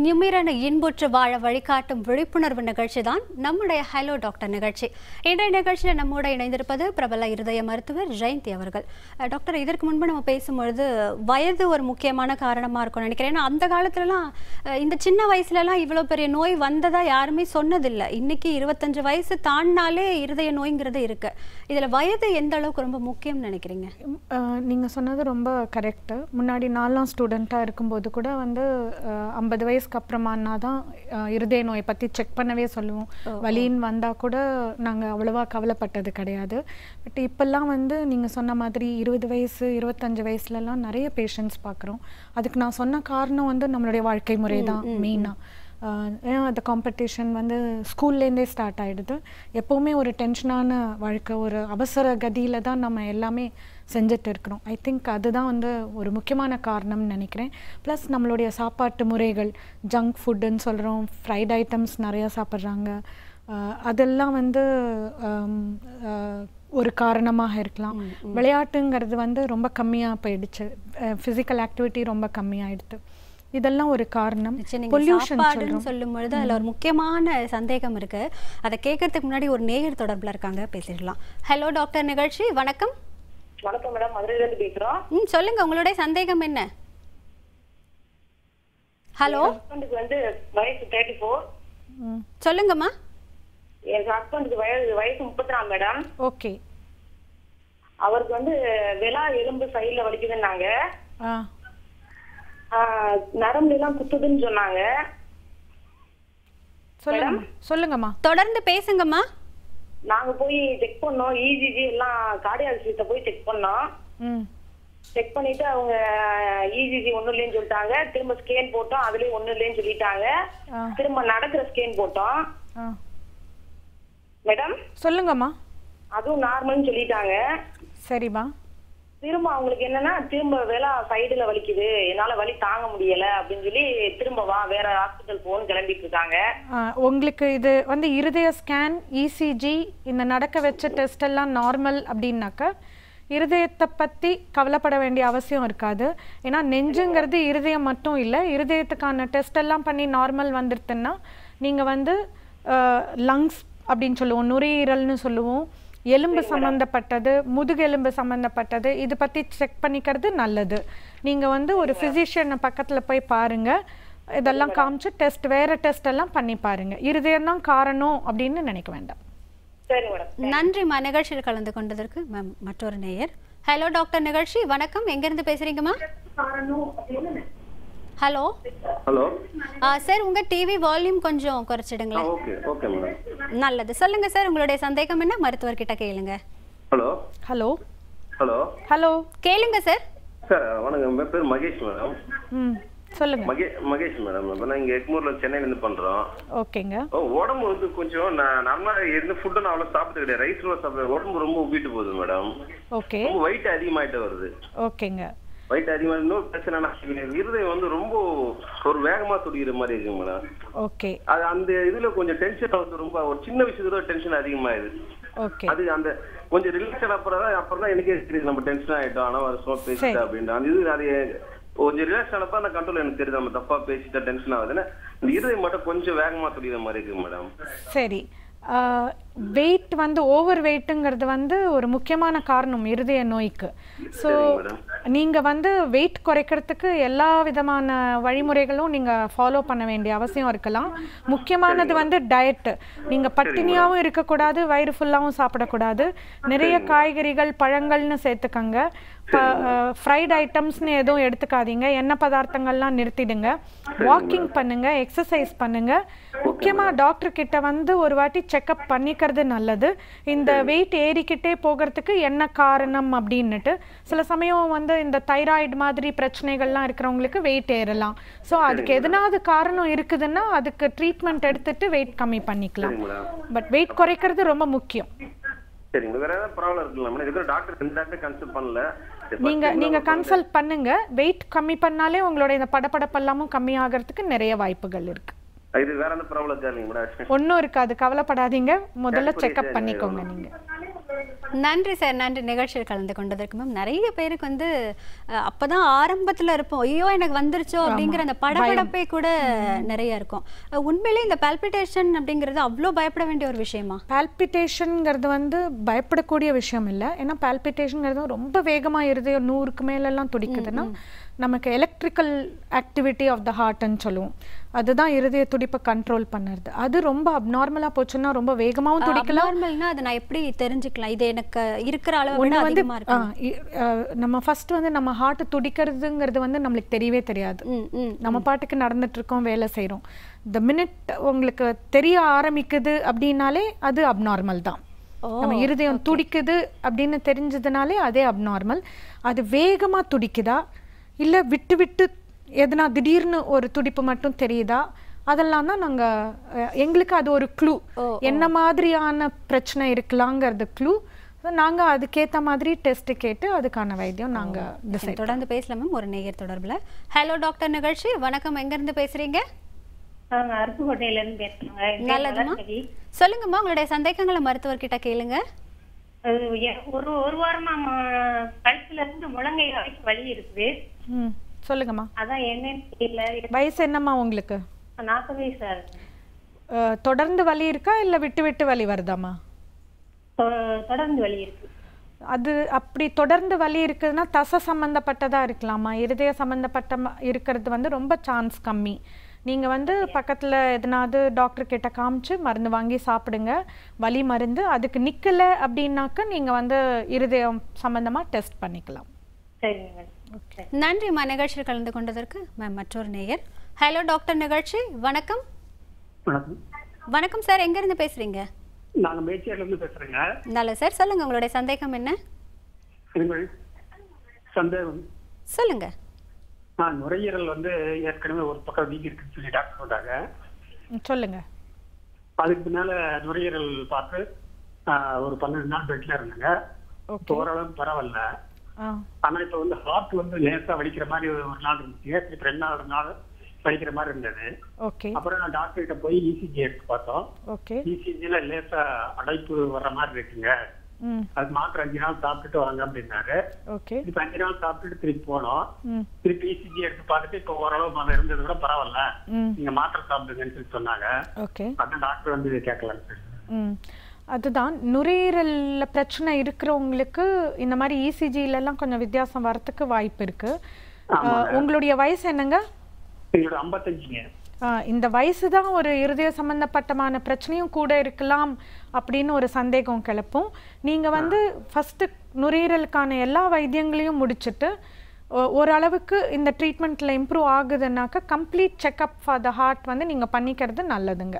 நிமிரன இன்புற்று வாழ வழிகாட்டும் விழிப்புணர்வு நிகழ்ச்சி தான் நம்முடைய ஹலோ டாக்டர் நிகழ்ச்சி இன்றைய நிகழ்ச்சியில் நம்மோட இணைந்திருப்பது பிரபல இருதய மருத்துவர் ஜெயந்தி அவர்கள் அஹ், டாக்டர் இதற்கு முன்பு நம்ம பேசும்பொழுது வயது ஒரு முக்கியமான காரணமாக இருக்கும்னு நினைக்கிறேன் ஏன்னா அந்த காலத்துலலாம் அஹ், இந்த சின்ன வயசுலலாம் இவ்வளோ பெரிய நோய் வந்ததா யாருமே சொன்னதில்லை இன்னைக்கு இருபத்தஞ்சு வயசு தாண்டினாலே இருதய நோய்ங்கிறது இருக்கு இதில் வயது எந்த அளவுக்கு ரொம்ப முக்கியம்னு நினைக்கிறீங்க நீங்கள் சொன்னது ரொம்ப கரெக்டு முன்னாடி நாலாம் ஸ்டூடெண்ட்டாக இருக்கும்போது கூட வந்து ஐம்பது வயசுக்கு அப்புறமானா தான் அஹ், இருதய நோயை பற்றி செக் பண்ணவே சொல்லுவோம் வலின்னு வந்தால் கூட நாங்கள் அவ்வளோவா கவலைப்பட்டது கிடையாது பட் இப்போல்லாம் வந்து நீங்கள் சொன்ன மாதிரி இருபது வயசு இருபத்தஞ்சு வயசுலலாம் நிறைய பேஷண்ட்ஸ் பார்க்குறோம் அதுக்கு நான் சொன்ன காரணம் வந்து நம்மளுடைய வாழ்க்கை முறை தான் மெயினாக ஆஹ் ஏன்னா அந்த காம்படிஷன் வந்து ஸ்கூல்லேருந்தே ஸ்டார்ட் ஆகிடுது எப்போவுமே ஒரு டென்ஷனான வாழ்க்கை ஒரு அவசர கதியில் தான் நம்ம எல்லாமே செஞ்சுட்டு இருக்கிறோம் ஐ திங்க் அதுதான் வந்து ஒரு முக்கியமான காரணம்னு நினைக்கிறேன் ப்ளஸ் நம்மளுடைய சாப்பாட்டு முறைகள் ஜங்க் ஃபுட்டுன்னு சொல்கிறோம் ஃப்ரைட் ஐட்டம்ஸ் நிறையா சாப்பிட்றாங்க ஆஹ் அதெல்லாம் வந்து ஆம், ஆஹ் ஒரு காரணமாக இருக்கலாம் விளையாட்டுங்கிறது வந்து ரொம்ப கம்மியாக போயிடுச்சு ஃபிசிக்கல் ஆக்டிவிட்டி ரொம்ப கம்மியாயிடுது இதெல்லாம் ஒரு காரணம் நிச்சயம் நீங்க பொல்யூஷன் சாப்பாடுன்னு சொல்கிறோம் சொல்லும் பொழுது அதுல ஒரு முக்கியமான சந்தேகம் இருக்கு அதை கேட்கறதுக்கு முன்னாடி ஒரு நேயர் தொடர்புல இருக்காங்க பேசிடலாம் ஹலோ டாக்டர் நிகழ்ச்சி வணக்கம் வணக்கம் மேடம் மதுரையில இருந்து பேசுறோம் ம் சொல்லுங்க உங்களுடைய சந்தேகம் என்ன ஹலோ ஹஸ்பண்டுக்கு வந்து வயசு தேர்ட்டி ஃபோர் சொல்லுங்கம்மா என் ஹஸ்பண்டுக்கு வயசு வயசு முப்பத்தி நாலு மேடம் ஓகே அவருக்கு வந்து விலா எலும்பு சைடுல வலிக்குதுன்னாங்க ஆ ஆஹ் நரம்பு எல்லாம் குத்துதுன்னு சொன்னாங்க சொல்லுங்க சொல்லுங்கம்மா தொடர்ந்து பேசுங்கம்மா நாங்க போய் செக் பண்ணோம் இஜிஜி எல்லாம் கார்டியாலஜிஸ்ட போய் செக் பண்ணோம் ம் செக் பண்ணிட்டு அவங்க இஜிஜி ஒண்ணும் இல்லைன்னு சொல்லிட்டாங்க திரும்ப ஸ்கேன் போட்டோம் அதுலயும் ஒண்ணும் இல்லைன்னு சொல்லிட்டாங்க ஆ. திரும்ப நடக்கிற ஸ்கேன் போட்டோம் ஆ மேடம் சொல்லுங்கம்மா அதுவும் நார்மல்னு சொல்லிட்டாங்க சரிம்மா திரும்ப அவங்களுக்கு என்னன்னா திரும்ப வேலை சைடுல வலிக்குது என்னால வலி தாங்க முடியல அப்படின்னு சொல்லி திரும்ப வா வேற ஹாஸ்பிட்டல் போன்னு கிளம்பிட்டு இருக்காங்க ஆ, உங்களுக்கு இது வந்து இருதய ஸ்கேன் இசிஜி இந்த நடக்க வச்ச டெஸ்ட் எல்லாம் நார்மல் அப்படின்னாக்கா இருதயத்தை பற்றி கவலைப்பட வேண்டிய அவசியம் இருக்காது ஏன்னா நெஞ்சுங்கிறது இருதயம் மட்டும் இல்லை இருதயத்துக்கான டெஸ்ட் எல்லாம் பண்ணி நார்மல் வந்துடுதுன்னா நீங்கள் வந்து லங்ஸ் அப்படின்னு சொல்லுவோம் நுரையீரல்னு சொல்லுவோம் எலும்பு சம்மந்தப்பட்டது முதுகெலும்பு சம்மந்தப்பட்டது இது பற்றி செக் பண்ணிக்கிறது நல்லது நீங்கள் வந்து ஒரு ஃபிசிஷியனை பக்கத்தில் போய் பாருங்கள் இதெல்லாம் காமிச்சு டெஸ்ட் வேறு டெஸ்ட் எல்லாம் பண்ணி பாருங்க இருதயம் தான் காரணம் அப்படின்னு நினைக்க வேண்டாம் சரி மேடம் நன்றிம்மா நிகழ்ச்சியில் கலந்து கொண்டதற்கு மேம் மற்றொரு நேயர் ஹலோ டாக்டர் நிகழ்ச்சி வணக்கம் எங்கிருந்து பேசுறீங்கம்மா ஹலோ ஹலோ சார் உங்க டிவி வால்யூம் கொஞ்சம் குறைச்சிடுங்களேன் ஓகே ஓகே மேடம் நல்லது சொல்லுங்க சார் உங்களுடைய சந்தேகம் என்ன மருத்துவர்கிட்ட கேளுங்க ஹலோ ஹலோ ஹலோ ஹலோ கேளுங்க சார் சார் வணக்கம் என் பேர் மகேஷ் மேடம் ம் சொல்லுங்க மகே மகேஷ் மேடம் இப்போ நான் இங்கே எக்மூரில் சென்னையிலேருந்து பண்ணுறோம் ஓகேங்க ஓ உடம்பு வந்து கொஞ்சம் நான் நார்மலாக இருந்து ஃபுட்டு நான் அவ்வளோ சாப்பிட்டு கிடையாது ரைஸ் கூட சாப்பிடுறேன் உடம்பு ரொம்ப உப்பிட்டு போகுது மேடம் ஓகே ரொம்ப வெயிட் அதிகமாயிட்டு வருது ஓகேங்க வெயிட் அதிகமாக இன்னொரு பிரச்சனை என்ன இருதயம் வந்து ரொம்ப ஒரு வேகமாக துடிக்கிற மாதிரி இருக்குங்க மேடம் ஓகே அது அந்த இதுல கொஞ்சம் டென்ஷன் வந்து ரொம்ப ஒரு சின்ன விஷயத்துல டென்ஷன் அதிகமாயிருது ஓகே அது அந்த கொஞ்சம் ரிலாக்ஸட் அப்புறம் தான் அப்புறம் தான் எனக்கே தெரியுது நம்ம டென்ஷன் ஆயிட்டோம் ஆனா வருஷமா சரி. பேசிட்டா அப்படின்ட்டு அந்த இது அது கொஞ்சம் ரிலாக்ஸ் ஆனப்ப அந்த கண்ட்ரோல் எனக்கு தெரியுது நம்ம தப்பா பேசிட்டா டென்ஷன் ஆகுதுன்னு இந்த இருதயம் மட்டும் கொஞ்சம் வேகமா துடிக்கிற மாதிரி இருக்கு மேடம் சரி வெயிட் வந்து ஓவர் வெயிட்டுங்கிறது வந்து ஒரு முக்கியமான காரணம் இருதய நோய்க்கு ஸோ madam. நீங்கள் வந்து வெயிட் குறைக்கிறதுக்கு எல்லா விதமான வழிமுறைகளும் நீங்கள் ஃபாலோ பண்ண வேண்டிய அவசியம் இருக்கலாம் முக்கியமானது வந்து டயட்டு நீங்கள் பட்டினியாகவும் இருக்கக்கூடாது வயிறு ஃபுல்லாகவும் சாப்பிடக்கூடாது நிறைய காய்கறிகள் பழங்கள்னு சேர்த்துக்கங்க ஃப்ரைட் ஐட்டம்ஸ்னு எதுவும் எடுத்துக்காதீங்க எண்ணெய் பதார்த்தங்கள்லாம் நிறுத்திடுங்க வாக்கிங் பண்ணுங்க எக்ஸசைஸ் பண்ணுங்க முக்கியமா டாக்டர் கிட்ட வந்து ஒரு வாட்டி செக்அப் பண்ணிக்கிறது நல்லது இந்த வெயிட் ஏறிக்கிட்டே போகிறதுக்கு என்ன காரணம் அப்படின்னுட்டு சில சமயம் வந்து இந்த தைராய்டு மாதிரி பிரச்சனைகள்லாம் இருக்கிறவங்களுக்கு வெயிட் ஏறலாம் ஸோ அதுக்கு எதனாவது காரணம் இருக்குதுன்னா அதுக்கு ட்ரீட்மெண்ட் எடுத்துட்டு வெயிட் கம்மி பண்ணிக்கலாம் சரிங்க மேடம் பட் வெயிட் குறைக்கிறது ரொம்ப முக்கியம் சரிங்க வேற ஏதாவது ப்ராப்ளம் இருக்குங்களா மேடம் இதுக்கு டாக்டர் எந்த டாக்டர் கன்சல்ட் பண்ணல சரி, நீங்க first நீங்க நம்ம கன்சல்ட் பண்ணுங்க வெயிட் கம்மி பண்ணாலே உங்களோட இந்த படபடப்பெல்லாமும் கம்மி ஆகிறதுக்கு நிறைய வாய்ப்புகள் இருக்கு இது வேற எந்த ப்ராப்ளம் இருக்கா இல்லைங்க மேடம் ஒன்றும் இருக்காது கவலைப்படாதீங்க முதல்ல சரி, செக்அப் சரி, பண்ணிக்கோங்க சரி. நீங்க நன்றி சார் நன்றி நிகழ்ச்சியில் கலந்து கொண்டதற்கு மேம் நிறைய பேருக்கு வந்து அஹ், அப்பதான் ஆரம்பத்துல இருப்போம் ஐயோ எனக்கு வந்துருச்சோ அப்படிங்கிற அந்த படபடப்பே கூட நிறைய இருக்கும் அஹ், உண்மையிலே இந்த பால்பிட்டேஷன் அப்படிங்கிறது அவ்வளோ பயப்பட வேண்டிய ஒரு விஷயமா பால்பிட்டேஷனுங்கிறது வந்து பயப்படக்கூடிய விஷயம் இல்லை ஏன்னா பால்பிட்டேஷனுங்கிறது ரொம்ப வேகமாக இருதயம் நூறுக்கு மேலெல்லாம் துடிக்குதுன்னா நமக்கு எலக்ட்ரிக்கல் ஆக்டிவிட்டி ஆஃப் த ஹார்ட்னு சொல்லுவோம் அதுதான் இருதய துடிப்பை கண்ட்ரோல் பண்ணுறது அது ரொம்ப அப்நார்மலாக போச்சுன்னா ரொம்ப வேகமாகவும் துடிக்கலாம் நார்மல்னா அதை நான் எப்படி தெரிஞ்சுக்கலாம் இது எனக்கு இருக்கிற அளவை விட ஒன்று வந்து அதிகமா ஆ, இருக்கு இ- ஆ, நம்ம ஃபர்ஸ்ட் வந்து நம்ம ஹார்ட் துடிக்கிறதுங்கிறது வந்து நம்மளுக்கு தெரியவே தெரியாது ம் ம் நம்ம பாட்டுக்கு நடந்துட்டு இருக்கோம் வேலை செய்கிறோம் த மினிட் உங்களுக்கு தெரிய ஆரம்பிக்குது அப்படின்னாலே அது அப்நார்மல் தான் ஓ, நம்ம இருதயம் துடிக்குது அப்படின்னு தெரிஞ்சதுனாலே அதே அப்நார்மல் அது வேகமா துடிக்குதா இல்ல விட்டு விட்டு எதனா திடீர்னு ஒரு துடிப்பு மட்டும் தெரியுதா அதெல்லாம் தான் நாங்க அஹ், எங்களுக்கு அது ஒரு க்ளூ என்ன மாதிரியான பிரச்சனை இருக்கலாங்கிறது க்ளூ நாங்க அதுக்கேத்த மாதிரி டெஸ்ட் கேட்டு அதுக்கான வைத்தியம் நாங்க டிசைட் தொடர்ந்து பேசலாம் மேம் ஒரு நேயர் தொடர்புல ஹலோ டாக்டர் நிகழ்ச்சி வணக்கம் எங்க இருந்து பேசுறீங்க நாங்க அருப்புக்கோட்டையில இருந்து பேசுறோங்க என் பேர் நல்லதுமா வளர்மதி. சொல்லுங்கம்மா உங்களுடைய சந்தேகங்களை மருத்துவர்கிட்ட கேளுங்க அது எ- ஒரு ஒரு வாரமா ம- கழுத்துல இருந்து முழங்கை வரைக்கும் வலி இருக்குது ம் சொல்லுங்கம்மா அதான் என்னன்னு தெரியல வயசு என்னம்மா உங்களுக்கு நாற்பது வயசு ஆகுது. அஹ், தொடர்ந்து வலி இருக்கா இல்ல விட்டு விட்டு வலி வருதாம்மா தொ- தொடர்ந்து வலி இருக்கு அது அப்படி தொடர்ந்து வலி இருக்குதுன்னா தசை சம்மந்தப்பட்டதா இருக்கலாமா இருதய சம்மந்தப்பட்ட ம- இருக்கிறது வந்து ரொம்ப சான்ஸ் கம்மி நீங்க வந்து பக்கத்துல எதனாவது டாக்டர் கிட்ட காமிச்சு மருந்து வாங்கி சாப்பிடுங்க வலி மருந்து அதுக்கு நிக்கல அப்படின்னாக்க நீங்க வந்து இருதயம் சம்பந்தமா டெஸ்ட் பண்ணிக்கலாம் சரிங்க மேடம் சரி. நன்றிம்மா நிகழ்ச்சியில் கலந்து கொண்டதற்கு மேம் மற்றொரு நேயர் ஹலோ டாக்டர் நிகழ்ச்சி வணக்கம் வணக்கம் வணக்கம் சார் எங்க இருந்து பேசுறீங்க நாங்க மேச்சேரில இருந்து பேசுறேங்க நல்ல சார் சொல்லுங்க உங்களுடைய சந்தேகம் என்ன எங்கள் சந்தேகம் சொல்லுங்க ஆ நுரையீரல் வந்து ஏற்கனவே ஒரு பக்கம் வீங்கி இருக்குன்னு சொல்லி டாக்டர் சொன்னாங்க ம், சொல்லுங்க அதுக்கு பின்னால நுரையீரல் பார்த்து ஆ, ஒரு பன்னெண்டு நாள் பெட்ல இருந்தேங்க இப்போ ஓகே ஓரளவுக்கு பரவாயில்ல ஆ ஆனா இப்ப வந்து ஹார்ட் வந்து லேசா வலிக்கிற மாதிரி ஒரு நாள் இருந்துச்சு இப்ப ரெண்டாவது நாள் வலிக்கிற மாதிரி இருந்தது ஓகே அப்புறம் நான் டாக்டர் கிட்ட போய் இசிஜி எடுத்து பார்த்தோம் ஓகே இசிஜில லேசா அடைப்பு வர்ற மாதிரி இருக்குங்க ம் அது மாத்திரை அஞ்சு நாள் சாப்பிட்டுட்டு வாங்க அப்படின்னாரு ஓகே இப்ப அஞ்சு நாள் சாப்பிட்டுட்டு திருப்பி போனோம் ம் திருப்பி இசிஜி எடுத்து பார்த்துட்டு இப்ப ஓரளவு அதை இருந்தது கூட பரவாயில்ல ம் நீங்க மாத்திரை சாப்பிடுங்கன்னு சொல்லி சொன்னாங்க ஓகே அதான் டாக்டர் வந்து கேட்கலாம் ம் அதுதான் நுரையீரலில் பிரச்சனை இருக்கிறவங்களுக்கு இந்த மாதிரி இசிஜிலலாம் கொஞ்சம் வித்தியாசம் வரத்துக்கு வாய்ப்பு இருக்கு ஆஹ், உங்களுடைய வயசு என்னங்க என்னோட ஐம்பத்தஞ்சுங்க ஆஹ், இந்த வயசு தான் ஒரு இருதய சம்பந்தப்பட்டமான பிரச்சனையும் கூட இருக்கலாம் அப்படின்னு ஒரு சந்தேகம் கிளப்பும் நீங்க வந்து ஃபர்ஸ்ட் நுரையீரலுக்கான எல்லா வைத்தியங்களையும் முடிச்சுட்டு ஒ- ஓரளவுக்கு இந்த ட்ரீட்மெண்ட்ல இம்ப்ரூவ் ஆகுதுன்னாக்க complete checkup for the heart வந்து நீங்க பண்ணிக்கிறது நல்லதுங்க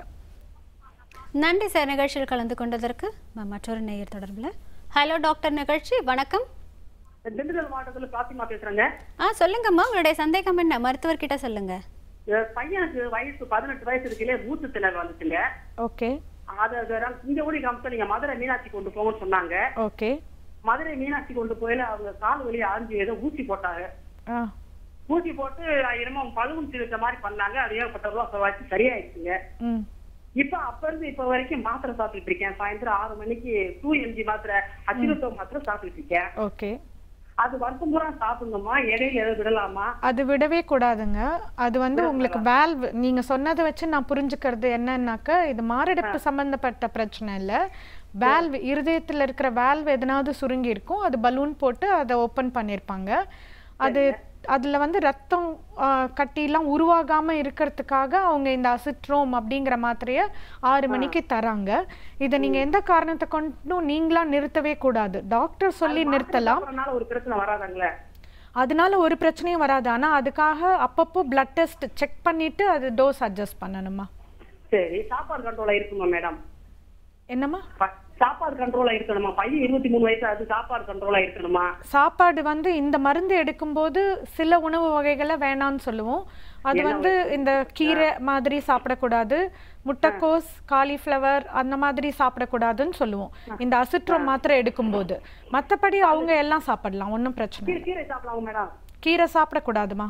நன்றி சார் நிகழ்ச்சியில் கலந்து கொண்டதற்கு மேம் மற்றொரு நேயர் தொடர்புல ஹலோ டாக்டர் நிகழ்ச்சி வணக்கம் திண்டுக்கல் மாவட்டத்துல பாத்திமா பேசுறேங்க ஆ சொல்லுங்கம்மா உங்களுடைய சந்தேகம் என்ன மருத்துவர்கிட்ட சொல்லுங்க என் பையனுக்கு வயசு பதினெட்டு வயசு இருக்குல்ல மூச்சு திணறல் வந்துச்சுங்க ஓகே அதை அதை- இங்க ஊடி காமிச்சா நீங்க மதுரை மீனாட்சி கொண்டு போங்கன்னு சொன்னாங்க ஓகே மதுரை மீனாட்சி கொண்டு போயில அவங்க கால் வலி ஆஞ்சு ஏதோ ஊசி போட்டாங்க ஆ ஊசி போட்டு என்னமோ பழுவும் சிரித்த மாதிரி பண்ணாங்க அது ஏகப்பட்ட ரூபா வச்சு சரியாயிடுச்சுங்க ம் இப்ப அப்ப இருந்து இப்ப வரைக்கும் மாத்திரை சாப்பிட்டுட்டு இருக்கேன் சாயந்தரம் ஆறு மணிக்கு டூ எம்ஜி மாத்திரை அச்சிரத்தோ மாத்திரை சாப்பிட்டுட்டு இருக்கேன் ஓகே அது வருஷம் பூரா சாப்பிடணுமா இடையில எதாவது விடலாமா அது விடவே கூடாதுங்க அது வந்து உங்களுக்கு வேல்வ் நீங்க சொன்னதை வச்சு நான் புரிஞ்சுக்கிறது என்னன்னாக்க இது மாரடைப்பு சம்பந்தப்பட்ட பிரச்சனை இல்ல வேல்வ் இருதயத்துல இருக்கிற வேல்வ் எதனாவது சுருங்கி இருக்கும் அது பலூன் போட்டு அதை ஓபன் பண்ணியிருப்பாங்க அது அதுல வந்து ரத்தம் ஆ, கட்டிலாம் உருவாகாம இருக்கிறதுக்காக அவங்க இந்த அசிட்ரோம் அப்படிங்கிற மாத்திரைய ஆறு மணிக்கு தராங்க இதை நீங்க எந்த காரணத்தை கொண்டும் நீங்களா நிறுத்தவே கூடாது டாக்டர் சொல்லி நிறுத்தலாம் அதனால ஒரு பிரச்சனை வராதாங்களே அதனால ஒரு பிரச்சனையும் வராது ஆனா அதுக்காக அப்பப்போ பிளட் டெஸ்ட் செக் பண்ணிட்டு அது டோஸ் அட்ஜஸ்ட் பண்ணணுமா சரி சாப்பாடு கண்ட்ரோலா இருக்குமா மேடம் என்னம்மா ப- சாப்பாடு கண்ட்ரோலா இருக்கணுமா பையன் இருபத்தி மூணு வயசு அது சாப்பாடு கண்ட்ரோலா இருக்கணுமா சாப்பாடு வந்து இந்த மருந்து எடுக்கும்போது சில உணவு வகைகளை வேணாம்னு சொல்லுவோம் அது வந்து இந்த கீரை மாதிரி சாப்பிடக்கூடாது முட்டைக்கோஸ் காலிஃப்ளவர் அந்த மாதிரி சாப்பிடக்கூடாதுன்னு சொல்லுவோம் இந்த அசிட்ரோம் மாத்திரை எடுக்கும்போது மத்தபடி அவங்க எல்லாம் சாப்பிடலாம் ஒன்றும் பிரச்சனை இல்லை கீரை சாப்பிடலாம் மேடம் கீரை சாப்பிடக்கூடாதுமா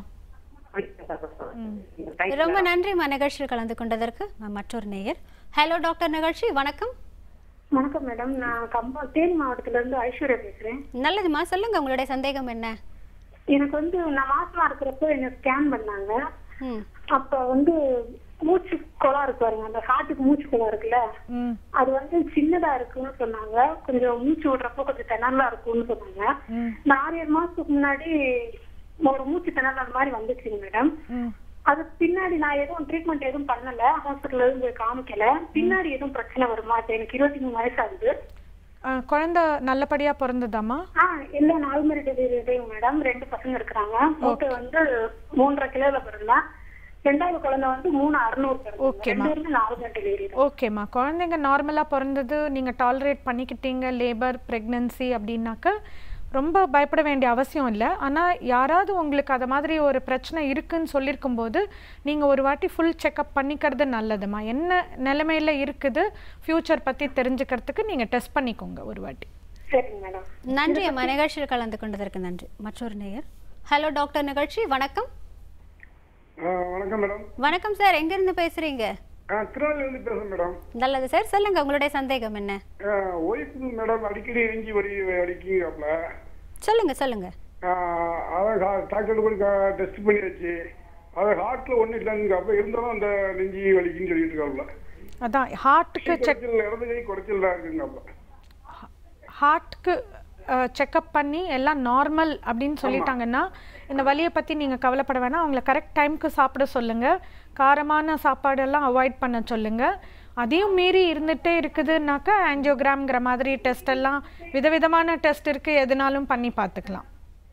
ரொம்ப நன்றிம்மா நிகழ்ச்சியில் கலந்து கொண்டதற்கு மேம் மற்றொரு நேயர் ஹலோ டாக்டர் நிகழ்ச்சி வணக்கம் வணக்கம் மேடம் நான் கம்பா தேனி மாவட்டத்துல இருந்து ஐஸ்வர்யா பேசுறேன் நல்லதுமா சொல்லுங்க உங்களுடைய சந்தேகம் என்ன எனக்கு வந்து நான் மாசமா இருக்கிறப்போ என்ன ஸ்கேன் பண்ணாங்க ம் அப்ப வந்து மூச்சு குளம் இருக்கு பாருங்க அந்த ஹார்ட்டுக்கு மூச்சு குளம் இருக்குல்ல ம் அது வந்து சின்னதா இருக்குன்னு சொன்னாங்க கொஞ்சம் மூச்சு விடுறப்போ கொஞ்சம் திணறலா இருக்கும்னு சொன்னாங்க ம் நான் ஆறு ஏழு மாசத்துக்கு முன்னாடி ஒரு மூச்சு திணறல் அந்த மாதிரி வந்துச்சுங்க மேடம் ம் அது பின்னாடி நான் எதுவும் ட்ரீட்மெண்ட் எதுவும் பண்ணல ஹாஸ்பிட்டல்ல இருந்து போய் காமிக்கல பின்னாடி எதுவும் பிரச்சனை வருமா இப்ப எனக்கு இருபத்தி மூணு வயசு ஆகுது ஆ, குழந்தை நல்லபடியா பிறந்ததாம்மா ஆ இல்ல நார்மல் டெலிவரி மேடம் ரெண்டு பசங்க இருக்கிறாங்க மூத்த வந்து மூன்றரை கிலோல பிறந்தா ரெண்டாவது குழந்தை வந்து மூணு அறுநூறு பிறந்தாங்க ஓகேம்மா. ரெண்டு பேருமே நார்மல் டெலிவரி தான் ஓகேம்மா குழந்தைங்க நார்மலாக பிறந்தது நீங்கள் டாலரேட் பண்ணிக்கிட்டீங்க லேபர் ப்ரெக்னன்சி அப்படின்னாக்க ரொம்ப பயப்பட வேண்டிய அவசியம் இல்லை ஆனால் யாராவது உங்களுக்கு அது மாதிரி ஒரு பிரச்சனை இருக்குன்னு சொல்லியிருக்கும் போது நீங்கள் ஒரு வாட்டி ஃபுல் செக்கப் பண்ணிக்கிறது நல்லதும்மா என்ன நிலைமையில இருக்குது ஃப்யூச்சர் பற்றி தெரிஞ்சுக்கிறதுக்கு நீங்கள் டெஸ்ட் பண்ணிக்கோங்க ஒரு வாட்டி சரிங்க மேடம் நன்றி அம்மா நிகழ்ச்சியில் கலந்து கொண்டதற்கு நன்றி மற்றொரு நேயர் ஹலோ டாக்டர் நிகழ்ச்சி வணக்கம் வணக்கம் மேடம் வணக்கம் சார் எங்கிருந்து பேசுறீங்க திருநெல்வேலியிலிருந்து பேசுறேன் மேடம் நல்லது சார் சொல்லுங்க உங்களுடைய சந்தேகம் என்ன ஒய்ஃப் மேடம் அடிக்கடி நெஞ்சு வலி அடிக்கிறாப்ல சொல்லுங்க சொல்லுங்க அதான் டாக்டர் போய் டெஸ்ட் பண்ணியாச்சு அது ஹார்ட்ல ஒன்றும் இல்லைங்கிறப்ப இருந்தாலும் அந்த நெஞ்சு வலிக்குன்னு சொல்லிட்டு இருக்காப்ல அதான் ஹார்ட்டுக்கு செக் குறைச்சல் இடது கை குறைச்சல் தான் இருக்குங்காப்ல ஹார்ட்க்கு செக்கப் பண்ணி எல்லாம் நார்மல் அப்படின்னு சொல்லிட்டாங்கன்னா இந்த வலியை பற்றி நீங்கள் கவலைப்பட வேணாம் அவங்கள கரெக்ட் டைம்க்கு சாப்பிட சொல்லுங்கள் காரமான சாப்பாடெல்லாம் அவாய்ட் பண்ண சொல்லுங்கள் அதையும் மீறி இருந்துகிட்டே இருக்குதுன்னாக்கா ஆன்ஜியோகிராம்ங்கிற மாதிரி டெஸ்ட் எல்லாம் விதவிதமான டெஸ்ட் இருக்குது எதுனாலும் பண்ணி பார்த்துக்கலாம்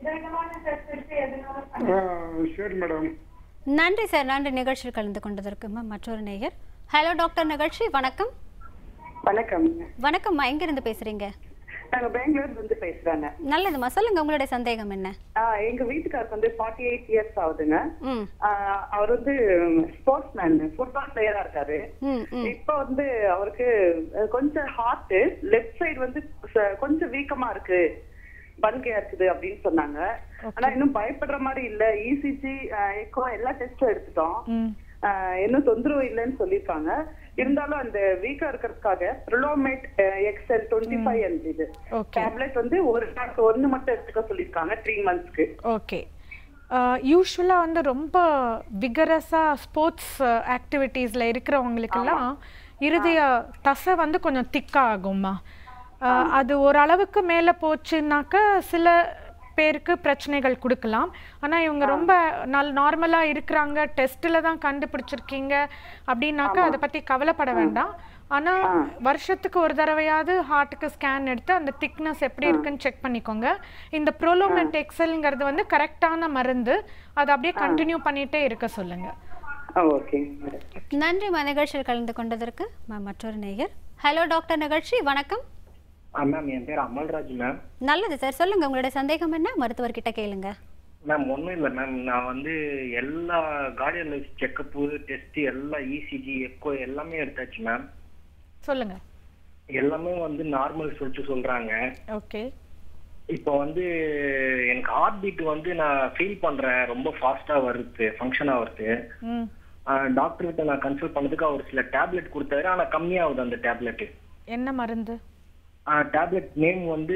சரி மேடம் நன்றி சார் நன்றி நிகழ்ச்சியில் கலந்து கொண்டதற்கு அம்மா. மற்றொரு நேயர் ஹலோ டாக்டர் நிகழ்ச்சி வணக்கம் வணக்கம் வணக்கம்மா எங்கிருந்து பேசுறீங்க நாங்க பெங்களூர்ல இருந்து பேசுறாங்க நல்லதும்மா சொல்லுங்க உங்களுடைய சந்தேகம் என்ன ஆஹ் எங்க வீட்டுக்காருக்கு வந்து ஃபார்ட்டி எயிட் இயர்ஸ் ஆகுதுங்க ம் ஆஹ் அவர் வந்து ஸ்போர்ட்ஸ் மேன் ஃபுட்பால் பிளேயரா இருக்காரு ம் ம் இப்ப வந்து அவருக்கு அஹ், கொஞ்சம் ஹார்ட் லெஃப்ட் சைடு வந்து ச- கொஞ்சம் வீக்கமா இருக்கு பல்கையா இருக்குது அப்படின்னு சொன்னாங்க ஆனா இன்னும் பயப்படுற மாதிரி இல்ல இசிஜி எக்கோ எல்லா டெஸ்டும் எடுத்துட்டோம் ம் ஆஹ், இன்னும் தொந்தரவு இல்லைன்னு சொல்லியிருக்காங்க இருந்தாலும் அந்த வீக்கா இருக்கிறதுக்காக ப்ரிலோமேட் எக்ஸல் டுவெண்ட்டி ஃபைவ் இது ஓகே டேப்லெட் வந்து ஒரு நாளைக்கு ஒண்ணு மட்டும் எடுத்துக்க சொல்லியிருக்காங்க த்ரீ மந்த்ஸ்க்கு ஓகே யூஸ்வலாக வந்து ரொம்ப விகரஸாக ஸ்போர்ட்ஸ் ஆக்டிவிட்டீஸில் இருக்கிறவங்களுக்கெல்லாம் இருதய தசை வந்து கொஞ்சம் திக்காக ஆகும்மா அஹ், அது ஓரளவுக்கு மேலே போச்சுன்னாக்க சில பேருக்கு பிரச்சனைகள் கொடுக்கலாம் ஆனால் இவங்க ரொம்ப நல் நார்மலாக இருக்கிறாங்க டெஸ்ட்டில் தான் கண்டுபிடிச்சிருக்கீங்க அப்படின்னாக்கா அதை பற்றி கவலைப்பட வேண்டாம் ஆனால் வருஷத்துக்கு ஒரு தடவையாவது ஹார்ட்டுக்கு ஸ்கேன் எடுத்து அந்த திக்னஸ் எப்படி இருக்குன்னு செக் பண்ணிக்கோங்க இந்த ப்ரோலோமெண்ட் எக்ஸல்ங்கிறது வந்து கரெக்டான மருந்து அதை அப்படியே கண்டினியூ பண்ணிட்டே இருக்க சொல்லுங்க ஓகே நன்றி மா நிகழ்ச்சியில் கலந்து கொண்டதற்கு ம- மற்றொரு நேயர் ஹலோ டாக்டர் நிகழ்ச்சி வணக்கம் மேம் என் பேர் அமல்ராஜ் மேம் நல்லது சார் சொல்லுங்க உங்களுடைய சந்தேகம் என்ன மருத்துவர்கிட்ட கேளுங்க மேம் ஒன்றும் இல்லை மேம் நான் வந்து எல்லா கார்டியன் லைஃப் செக்கப்பு டெஸ்ட் எல்லாம் இசிஜி எக்கோ எல்லாமே எடுத்தாச்சு மேம் சொல்லுங்க எல்லாமே வந்து நார்மல் சொல்லிட்டு சொல்றாங்க ஓகே இப்போ வந்து எனக்கு ஹார்ட் பீட் வந்து நான் ஃபீல் பண்றேன் ரொம்ப ஃபாஸ்டா வருது ஃபங்க்ஷன் ஆகுறது ம் டாக்டர் கிட்ட நான் கன்சல்ட் பண்ணதுக்கு அவர் சில டேப்லெட் கொடுத்தாரு ஆனா கம்மியாகுது அந்த டேப்லெட் என்ன மருந்து டேப்லெட் நேம் வந்து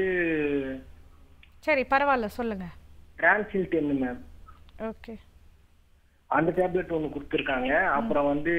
சரி பரவாயில்ல சொல்லுங்க டிரான்சில் டென் மேம் ஓகே அந்த டேப்லெட் ஒன்று கொடுத்துருக்காங்க அப்புறம் வந்து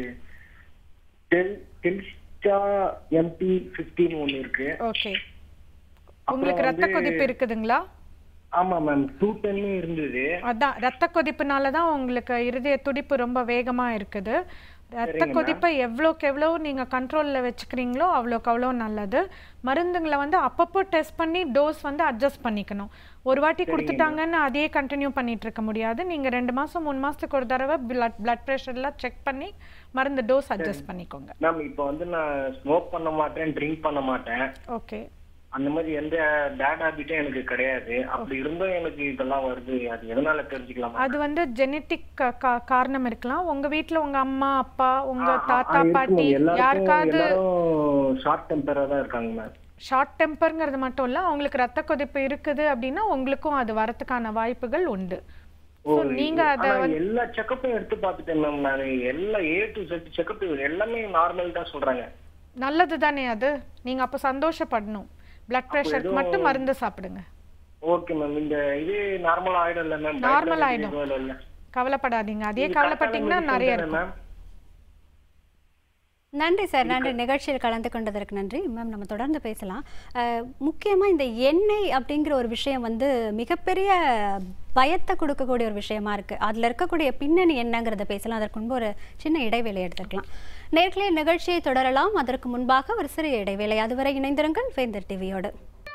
டெல் டெல்ஸ்டா எம்பி ஃபிஃப்டின் ஒன்று இருக்கு ஓகே அப்புறம் உங்களுக்கு ரத்த வந்து- கொதிப்பு இருக்குதுங்களா ஆமா மேம் டூ டென்னு இருந்தது அதான் ரத்த கொதிப்புனால தான் உங்களுக்கு இருதய துடிப்பு ரொம்ப வேகமா இருக்குது ரத்த சரிங்க ma'am. கொதிப்பை எவ்வளோக்கு எவ்வளோ நீங்கள் கண்ட்ரோலில் வச்சுக்கிறீங்களோ அவ்வளோக்கு அவ்வளோ நல்லது மருந்துங்களை வந்து அப்பப்போ டெஸ்ட் பண்ணி டோஸ் வந்து அட்ஜஸ்ட் பண்ணிக்கணும் ஒரு வாட்டி சரிங்க கொடுத்துட்டாங்கன்னு அதையே கண்டினியூ பண்ணிட்டு இருக்க முடியாது நீங்கள் ரெண்டு மாதம் மூணு மாதத்துக்கு ஒரு தடவை பிளட் பிளட் ப்ரெஷர்லாம் செக் பண்ணி மருந்து டோஸ் அட்ஜஸ்ட் பண்ணிக்கோங்க மேம் இப்போ வந்து நான் ஸ்மோக் பண்ண மாட்டேன் ட்ரிங்க் பண்ண மாட்டேன் ஓகே அந்த மாதிரி எந்த பேட் ஹாபிட்டும் எனக்கு கிடையாது அப்படி இருந்தும் எனக்கு இதெல்லாம் வருது அது எதனால தெரிஞ்சுக்கலாமா அது வந்து ஜெனட்டிக் காரணம் இருக்கலாம் உங்க வீட்ல உங்க அம்மா அப்பா உங்க ஆ, ஆ, தாத்தா இருக்கு பாட்டி ma'am. எல்லாருக்கும் யாருக்காவது எல்லாரும் ஷார்ட் டெம்பரா தான் இருக்காங்க மேம் ஷார்ட் டெம்பர்ங்கிறது மட்டும் இல்ல அவங்களுக்கு ரத்த கொதிப்பு இருக்குது அப்படின்னா உங்களுக்கும் அது வரதுக்கான வாய்ப்புகள் உண்டு ஓ, So, நீங்க அத ஆனா வந்து- எல்லா செக்கப்பும் எடுத்து பார்த்துட்டேன் மேம் நான் எல்லா ஏ டு செட் செக்கப் எல்லாமே நார்மல் தான் சொல்றாங்க நல்லது தானே அது நீங்க அப்போ சந்தோஷப்படணும் பிளட் ப்ரெஷருக்கு எதுவும் மட்டும் மருந்து சாப்பிடுங்க ஓகே மேம் இந்த இது நார்மல் ஆயிடும்ல மேம் நார்மல் ஆயிடும் கவலைப்படாதீங்க அதே கவலைப்பட்டீங்கன்னா நிறைய இருக்கும் மேம் நன்றி சார் நன்றி நிகழ்ச்சியில் கலந்து கொண்டதற்கு நன்றி மேம் நம்ம தொடர்ந்து பேசலாம் அஹ், முக்கியமா இந்த எண்ணெய் அப்படிங்கிற ஒரு விஷயம் வந்து மிகப்பெரிய பயத்தை கொடுக்கக்கூடிய ஒரு விஷயமா இருக்கு அதுல இருக்கக்கூடிய பின்னணி என்னங்கிறத பேசலாம் அதற்கு முன்பு ஒரு சின்ன இடைவேளை எடுத்துக்கலாம் நேர்களே நிகழ்ச்சியை தொடரலாம் அதற்கு முன்பாக ஒரு சிறிய இடைவேளை அதுவரை இணைந்திருங்கள் வேந்தர் டிவியோடு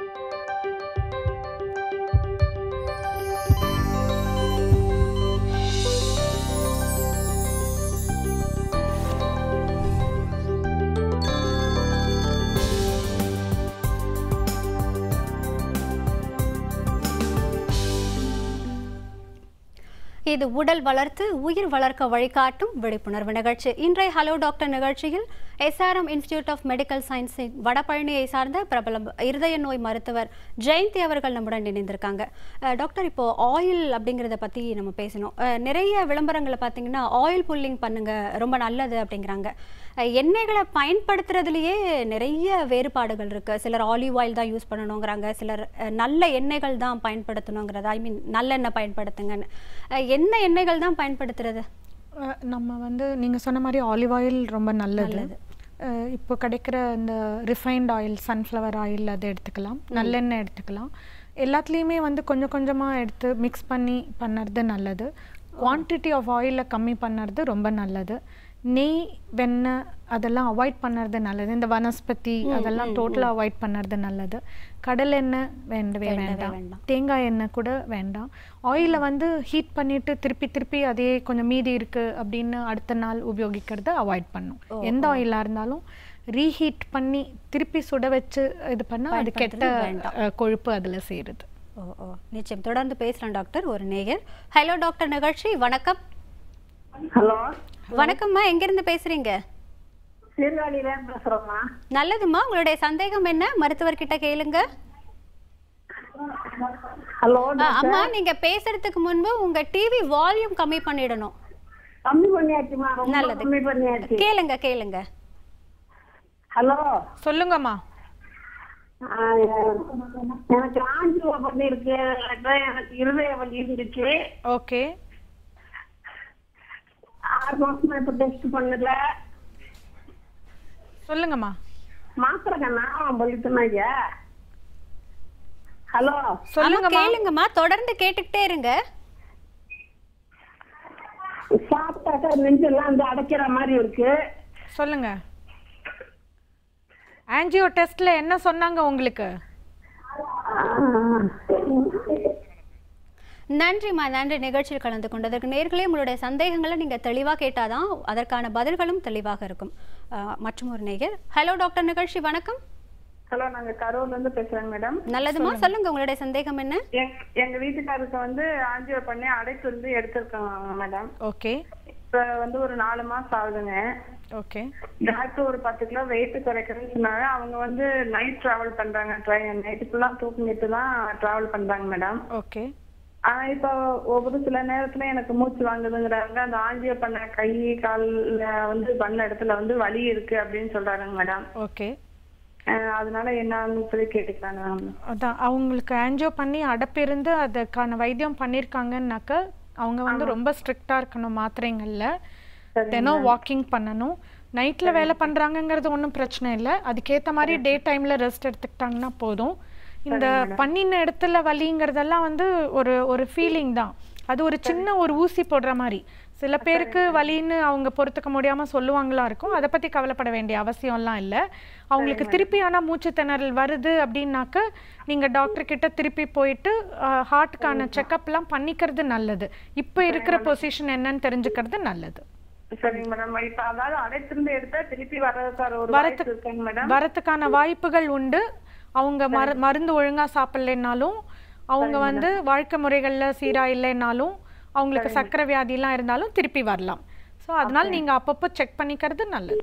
இது உடல் வளர்த்து உயிர் வளர்க்க வழிகாட்டும் விழிப்புணர்வு நிகழ்ச்சி இன்றைய ஹலோ டாக்டர் நிகழ்ச்சியில் எஸ்ஆர்எம் இன்ஸ்டிடியூட் ஆஃப் மெடிக்கல் சயின்ஸின் வடபழனியை சார்ந்த பிரபல இருதய நோய் மருத்துவர் ஜெயந்தி அவர்கள் நம்முடன் இணைந்திருக்காங்க அஹ், டாக்டர் இப்போ ஆயில் அப்படிங்கிறத பத்தி நம்ம பேசணும் அஹ், நிறைய விளம்பரங்களை பார்த்தீங்கன்னா ஆயில் புல்லிங் பண்ணுங்க ரொம்ப நல்லது அப்படிங்கிறாங்க அஹ், எண்ணெய்களை பயன்படுத்துறதுலயே நிறைய வேறுபாடுகள் இருக்கு சிலர் ஆலிவ் ஆயில் தான் யூஸ் பண்ணணுங்கிறாங்க சிலர் அஹ், நல்ல எண்ணெய்கள் தான் பயன்படுத்தணுங்கிறது ஐ மீன் நல்லெண்ணெய் பயன்படுத்துங்கன்னு அஹ், என்ன எண்ணெய்கள் தான் பயன்படுத்துறது அஹ் நம்ம வந்து நீங்க சொன்ன மாதிரி ஆலிவ் ஆயில் ரொம்ப நல்லது அஹ் இப்போ கிடைக்கிற இந்த ரிஃபைன்ட் ஆயில் சன்ஃப்ளவர் ஆயில் அதை எடுத்துக்கலாம் நல்லெண்ணெய் எடுத்துக்கலாம் எல்லாத்துலேயுமே வந்து கொஞ்சம் கொஞ்சமாக எடுத்து மிக்ஸ் பண்ணி பண்ணுறது நல்லது குவான்டிட்டி ஆஃப் ஆயிலை கம்மி பண்ணுறது ரொம்ப நல்லது நெய் வெண்ணெய் அதெல்லாம் அவாய்ட் பண்ணுறது நல்லது இந்த வனஸ்பதி அதெல்லாம் டோட்டலாக அவாய்ட் பண்ணுறது நல்லது கடல் எண்ணெய் வேண்டவே வேண்டாம் தேங்காய் எண்ணெய் கூட வேண்டாம் ஆயிலை வந்து ஹீட் பண்ணிட்டு திருப்பி திருப்பி அதே கொஞ்சம் மீதி இருக்கு அப்படின்னு அடுத்த நாள் உபயோகிக்கிறத அவாய்ட் பண்ணும் எந்த ஆயிலாக இருந்தாலும் ரீஹீட் பண்ணி திருப்பி சுட வச்சு இது பண்ணால் அது கெட்ட பயன்படுத்துறது வேண்டாம். அஹ், கொழுப்பு அதில் சேருது ஓ ஓ நிச்சயம் தொடர்ந்து பேசலாம் டாக்டர் ஒரு நேயர் ஹலோ டாக்டர் நிகழ்ச்சி வணக்கம் ஹலோ வணக்கம்மா எங்கிருந்து பேசுறீங்க சீர்காழியில பேசுறோம்மா நல்லதும்மா உங்களுடைய சந்தேகம் என்ன மருத்துவர்கிட்ட கேளுங்க ஹலோ ஆ, அம்மா நீங்க பேசுறதுக்கு முன்பு உங்க டிவி வால்யூம் கம்மி பண்ணிடணும் கம்மி பண்ணியாச்சுமா ரொம்ப நல்லது கம்மி பண்ணியாச்சு கேளுங்க கேளுங்க ஹலோ சொல்லுங்கம்மா எனக்கு ஆஞ்சியோ பண்ணிருக்கு அதான் எனக்கு இருதய வலி இருந்துச்சு ஓகே ஆறு மாசமா இப்ப டெஸ்ட் பண்ணல சொல்லுங்கம்மா மாத்திரை கண்ணா பலித்தனாங்க ஹலோ ஆமா, கேளுங்கம்மா தொடர்ந்து கேட்டுக்கிட்டே இருங்க சாப்பிட்டாக்கா நெஞ்செல்லாம் வந்து அடைக்கிற மாதிரி இருக்கு சொல்லுங்க ஆன்ஜியோ டெஸ்ட்ல என்ன சொன்னாங்க உங்களுக்கு நன்றிம்மா நன்றி நிகழ்ச்சியில் கலந்து கொண்டதற்கு நேர்களே உங்களுடைய சந்தேகங்களை நீங்க தெளிவா கேட்டாதான் அதற்கான பதில்களும் தெளிவாக இருக்கும் மற்றும் ஒரு நேயர் ஹலோ டாக்டர் நிகழ்ச்சி வணக்கம் ஹலோ நாங்க கரூர்ல இருந்து பேசுறேங்க மேடம் நல்லதுமா சொல்லுங்க உங்களுடைய சந்தேகம் என்ன எங்க- எங்க வீட்டுக்காருக்கு வந்து ஆஞ்சியோ பண்ணி அடைப்பு வந்து எடுத்திருக்காங்க மேடம் ஓகே இப்ப வந்து ஒரு நாலு மாசம் ஆகுதுங்க ஓகே டாக்டர் ஒரு பத்து கிலோ வெயிட் குறைக்கிறேன்னு சொன்னாங்க அவங்க வந்து நைட் டிராவல் பண்றாங்க நைட்டு ஃபுல்லா தூக்கிட்டு தான் டிராவல் பண்றாங்க மேடம் ஓகே ஆனா இப்போ ஒவ்வொரு சில நேரத்துல எனக்கு மூச்சு வாங்குதுங்கிறாங்க அந்த ஆஞ்சியோ பண்ண கை கால்ல வந்து பண்ண இடத்துல வந்து வலி இருக்கு அப்படின்னு சொல்றாங்க மேடம் ஓகே அதனால என்னன்னு சொல்லி கேட்டுக்கிறாங்க மேம் அதான் அவங்களுக்கு ஆன்ஜியோ பண்ணி அடப்பு இருந்து அதுக்கான வைத்தியம் பண்ணியிருக்காங்கன்னாக்க அவங்க வந்து ரொம்ப ஸ்ட்ரிக்டாக இருக்கணும் மாத்திரைங்களில் தினம் வாக்கிங் பண்ணணும் நைட்டில் வேலை பண்ணுறாங்கங்கிறது ஒன்றும் பிரச்சனை இல்லை அதுக்கேற்ற மாதிரி டே டைமில் ரெஸ்ட் எடுத்துக்கிட்டாங்கன்னா போதும் இந்த பண்ணின இடத்துல வலிங்கிறதெல்லாம் வந்து ஒரு ஒரு ஃபீலிங் தான் அது ஒரு சின்ன ஒரு ஊசி போடுற மாதிரி சில பேருக்கு வலின்னு அவங்க பொறுத்துக்க முடியாம சொல்லுவாங்களா இருக்கும் அதை பத்தி கவலைப்பட வேண்டிய அவசியம்லாம் இல்லை அவங்களுக்கு திருப்பி ஆனா மூச்சு திணறல் வருது அப்படின்னாக்க நீங்க டாக்டர் கிட்ட திருப்பி போயிட்டு ஹார்ட்டுக்கான செக்கப்லாம் பண்ணிக்கிறது நல்லது இப்போ இருக்கிற பொசிஷன் என்னன்னு தெரிஞ்சுக்கிறது நல்லது சரிங்க மேடம் இப்ப அதாவது அடைத்திருந்து எடுத்தா திருப்பி வர்றதுக்கான ஒரு வரத்து- வாய்ப்பு இருக்காங்க மேடம் வரத்துக்கான வாய்ப்புகள் உண்டு அவங்க மரு மருந்து ஒழுங்கா சாப்பிடலைன்னாலும் அவங்க வந்து வாழ்க்கை முறைகள்ல சீரா இல்லைன்னாலும் அவங்களுக்கு சக்கரை வியாதிலாம் இருந்தாலும் திருப்பி வரலாம் ஸோ அதனால நீங்க அப்பப்போ செக் பண்ணிக்கிறது நல்லது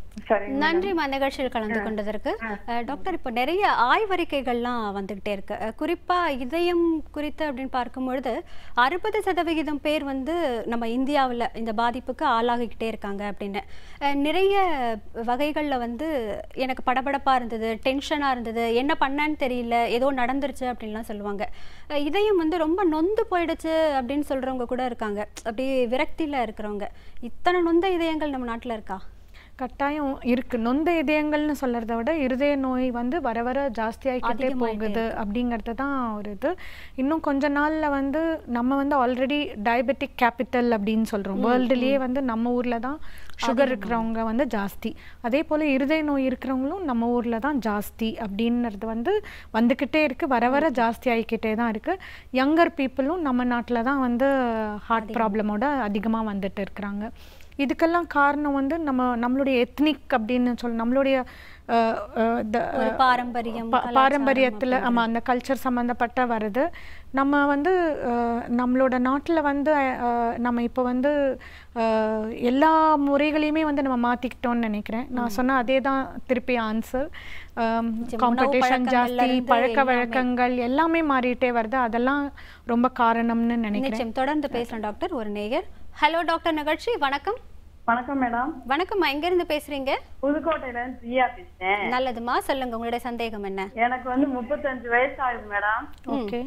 நன்றிம்மா நிகழ்ச்சியில் கலந்து கொண்டதற்கு அஹ், டாக்டர் இப்போ நிறைய ஆய்வறிக்கைகள்லாம் வந்துகிட்டே இருக்கு அஹ், குறிப்பா இதயம் குறித்து அப்படின்னு பார்க்கும்பொழுது அறுபது சதவிகிதம் பேர் வந்து நம்ம இந்தியாவில் இந்த பாதிப்புக்கு ஆளாகிக்கிட்டே இருக்காங்க அப்படின்னு அஹ், நிறைய வகைகள்ல வந்து எனக்கு படபடப்பா இருந்தது டென்ஷனா இருந்தது என்ன பண்ணேன்னு தெரியல ஏதோ நடந்துருச்சு அப்படின்லாம் சொல்லுவாங்க அஹ், இதயம் வந்து ரொம்ப நொந்து போயிடுச்சு அப்படின்னு சொல்றவங்க கூட இருக்காங்க அப்படியே விரக்தியில இருக்கிறவங்க இத்தனை நொந்த இதயங்கள் நம்ம நாட்டுல இருக்கா கட்டாயம் இருக்கு நொந்த இதயங்கள்னு சொல்றத விட இருதய நோய் வந்து வர வர ஜாஸ்தியாகிக்கிட்டே அதிகமாயிட்டே போகுது அப்படிங்கிறது தான் ஒரு இது இன்னும் கொஞ்ச நாள்ல வந்து நம்ம வந்து ஆல்ரெடி டயபெட்டிக் கேபிட்டல் அப்படின்னு சொல்றோம் வேர்ல்டுலயே வந்து நம்ம ஊர்ல தான் சுகர் இருக்கிறவங்க வந்து ஜாஸ்தி அதே போல இருதய நோய் இருக்கிறவங்களும் நம்ம ஊர்ல தான் ஜாஸ்தி அப்படின்றது வந்து வந்துக்கிட்டே இருக்கு வர வர ஜாஸ்தி ஆகிக்கிட்டே தான் இருக்கு யங்கர் பீப்புளும் நம்ம நாட்டில் தான் வந்து ஹார்ட் ப்ராப்ளமோட அதிகமாக வந்துட்டு இருக்கிறாங்க இதுக்கெல்லாம் காரணம் வந்து நம்ம நம்மளுடைய எத்னிக் அப்படின்னு சொல் நம்மளுடைய அஹ், அஹ், the, ஒரு அஹ், பாரம்பரியம், பா- கலாச்சாரம் பாரம்பரியத்துல ஆமா அந்த கல்ச்சர் சம்மந்தப்பட்ட வருது நம்ம வந்து அஹ், நம்மளோட நாட்டுல வந்து அஹ், நம்ம இப்போ வந்து அஹ், எல்லா முறைகளையுமே வந்து நம்ம மாத்திக்கிட்டோம்னு நினைக்கிறேன் நான் சொன்ன அதே தான் திருப்பி ஆன்சர் உணவு காம்படிஷன் பழக்கங்கள்ல ஜாஸ்தி இருந்து பழக்க எல்லாமே. வழக்கங்கள் எல்லாமே மாறிட்டே வருது அதெல்லாம் ரொம்ப காரணம்னு நினைக்கிறேன் நிச்சயம் தொடர்ந்து பேசலாம் டாக்டர் ஒரு நேயர் ஹலோ டாக்டர் நிகழ்ச்சி வணக்கம் வணக்கம் மேடம் வணக்கம்மா எங்க இருந்து பேசுறீங்க புதுக்கோட்டையில இருந்து பிரியா பேசுறேன் நல்லதுமா சொல்லுங்க உங்களுடைய சந்தேகம் என்ன எனக்கு வந்து முப்பத்தஞ்சு வயசு ஆகுது மேடம் ஓகே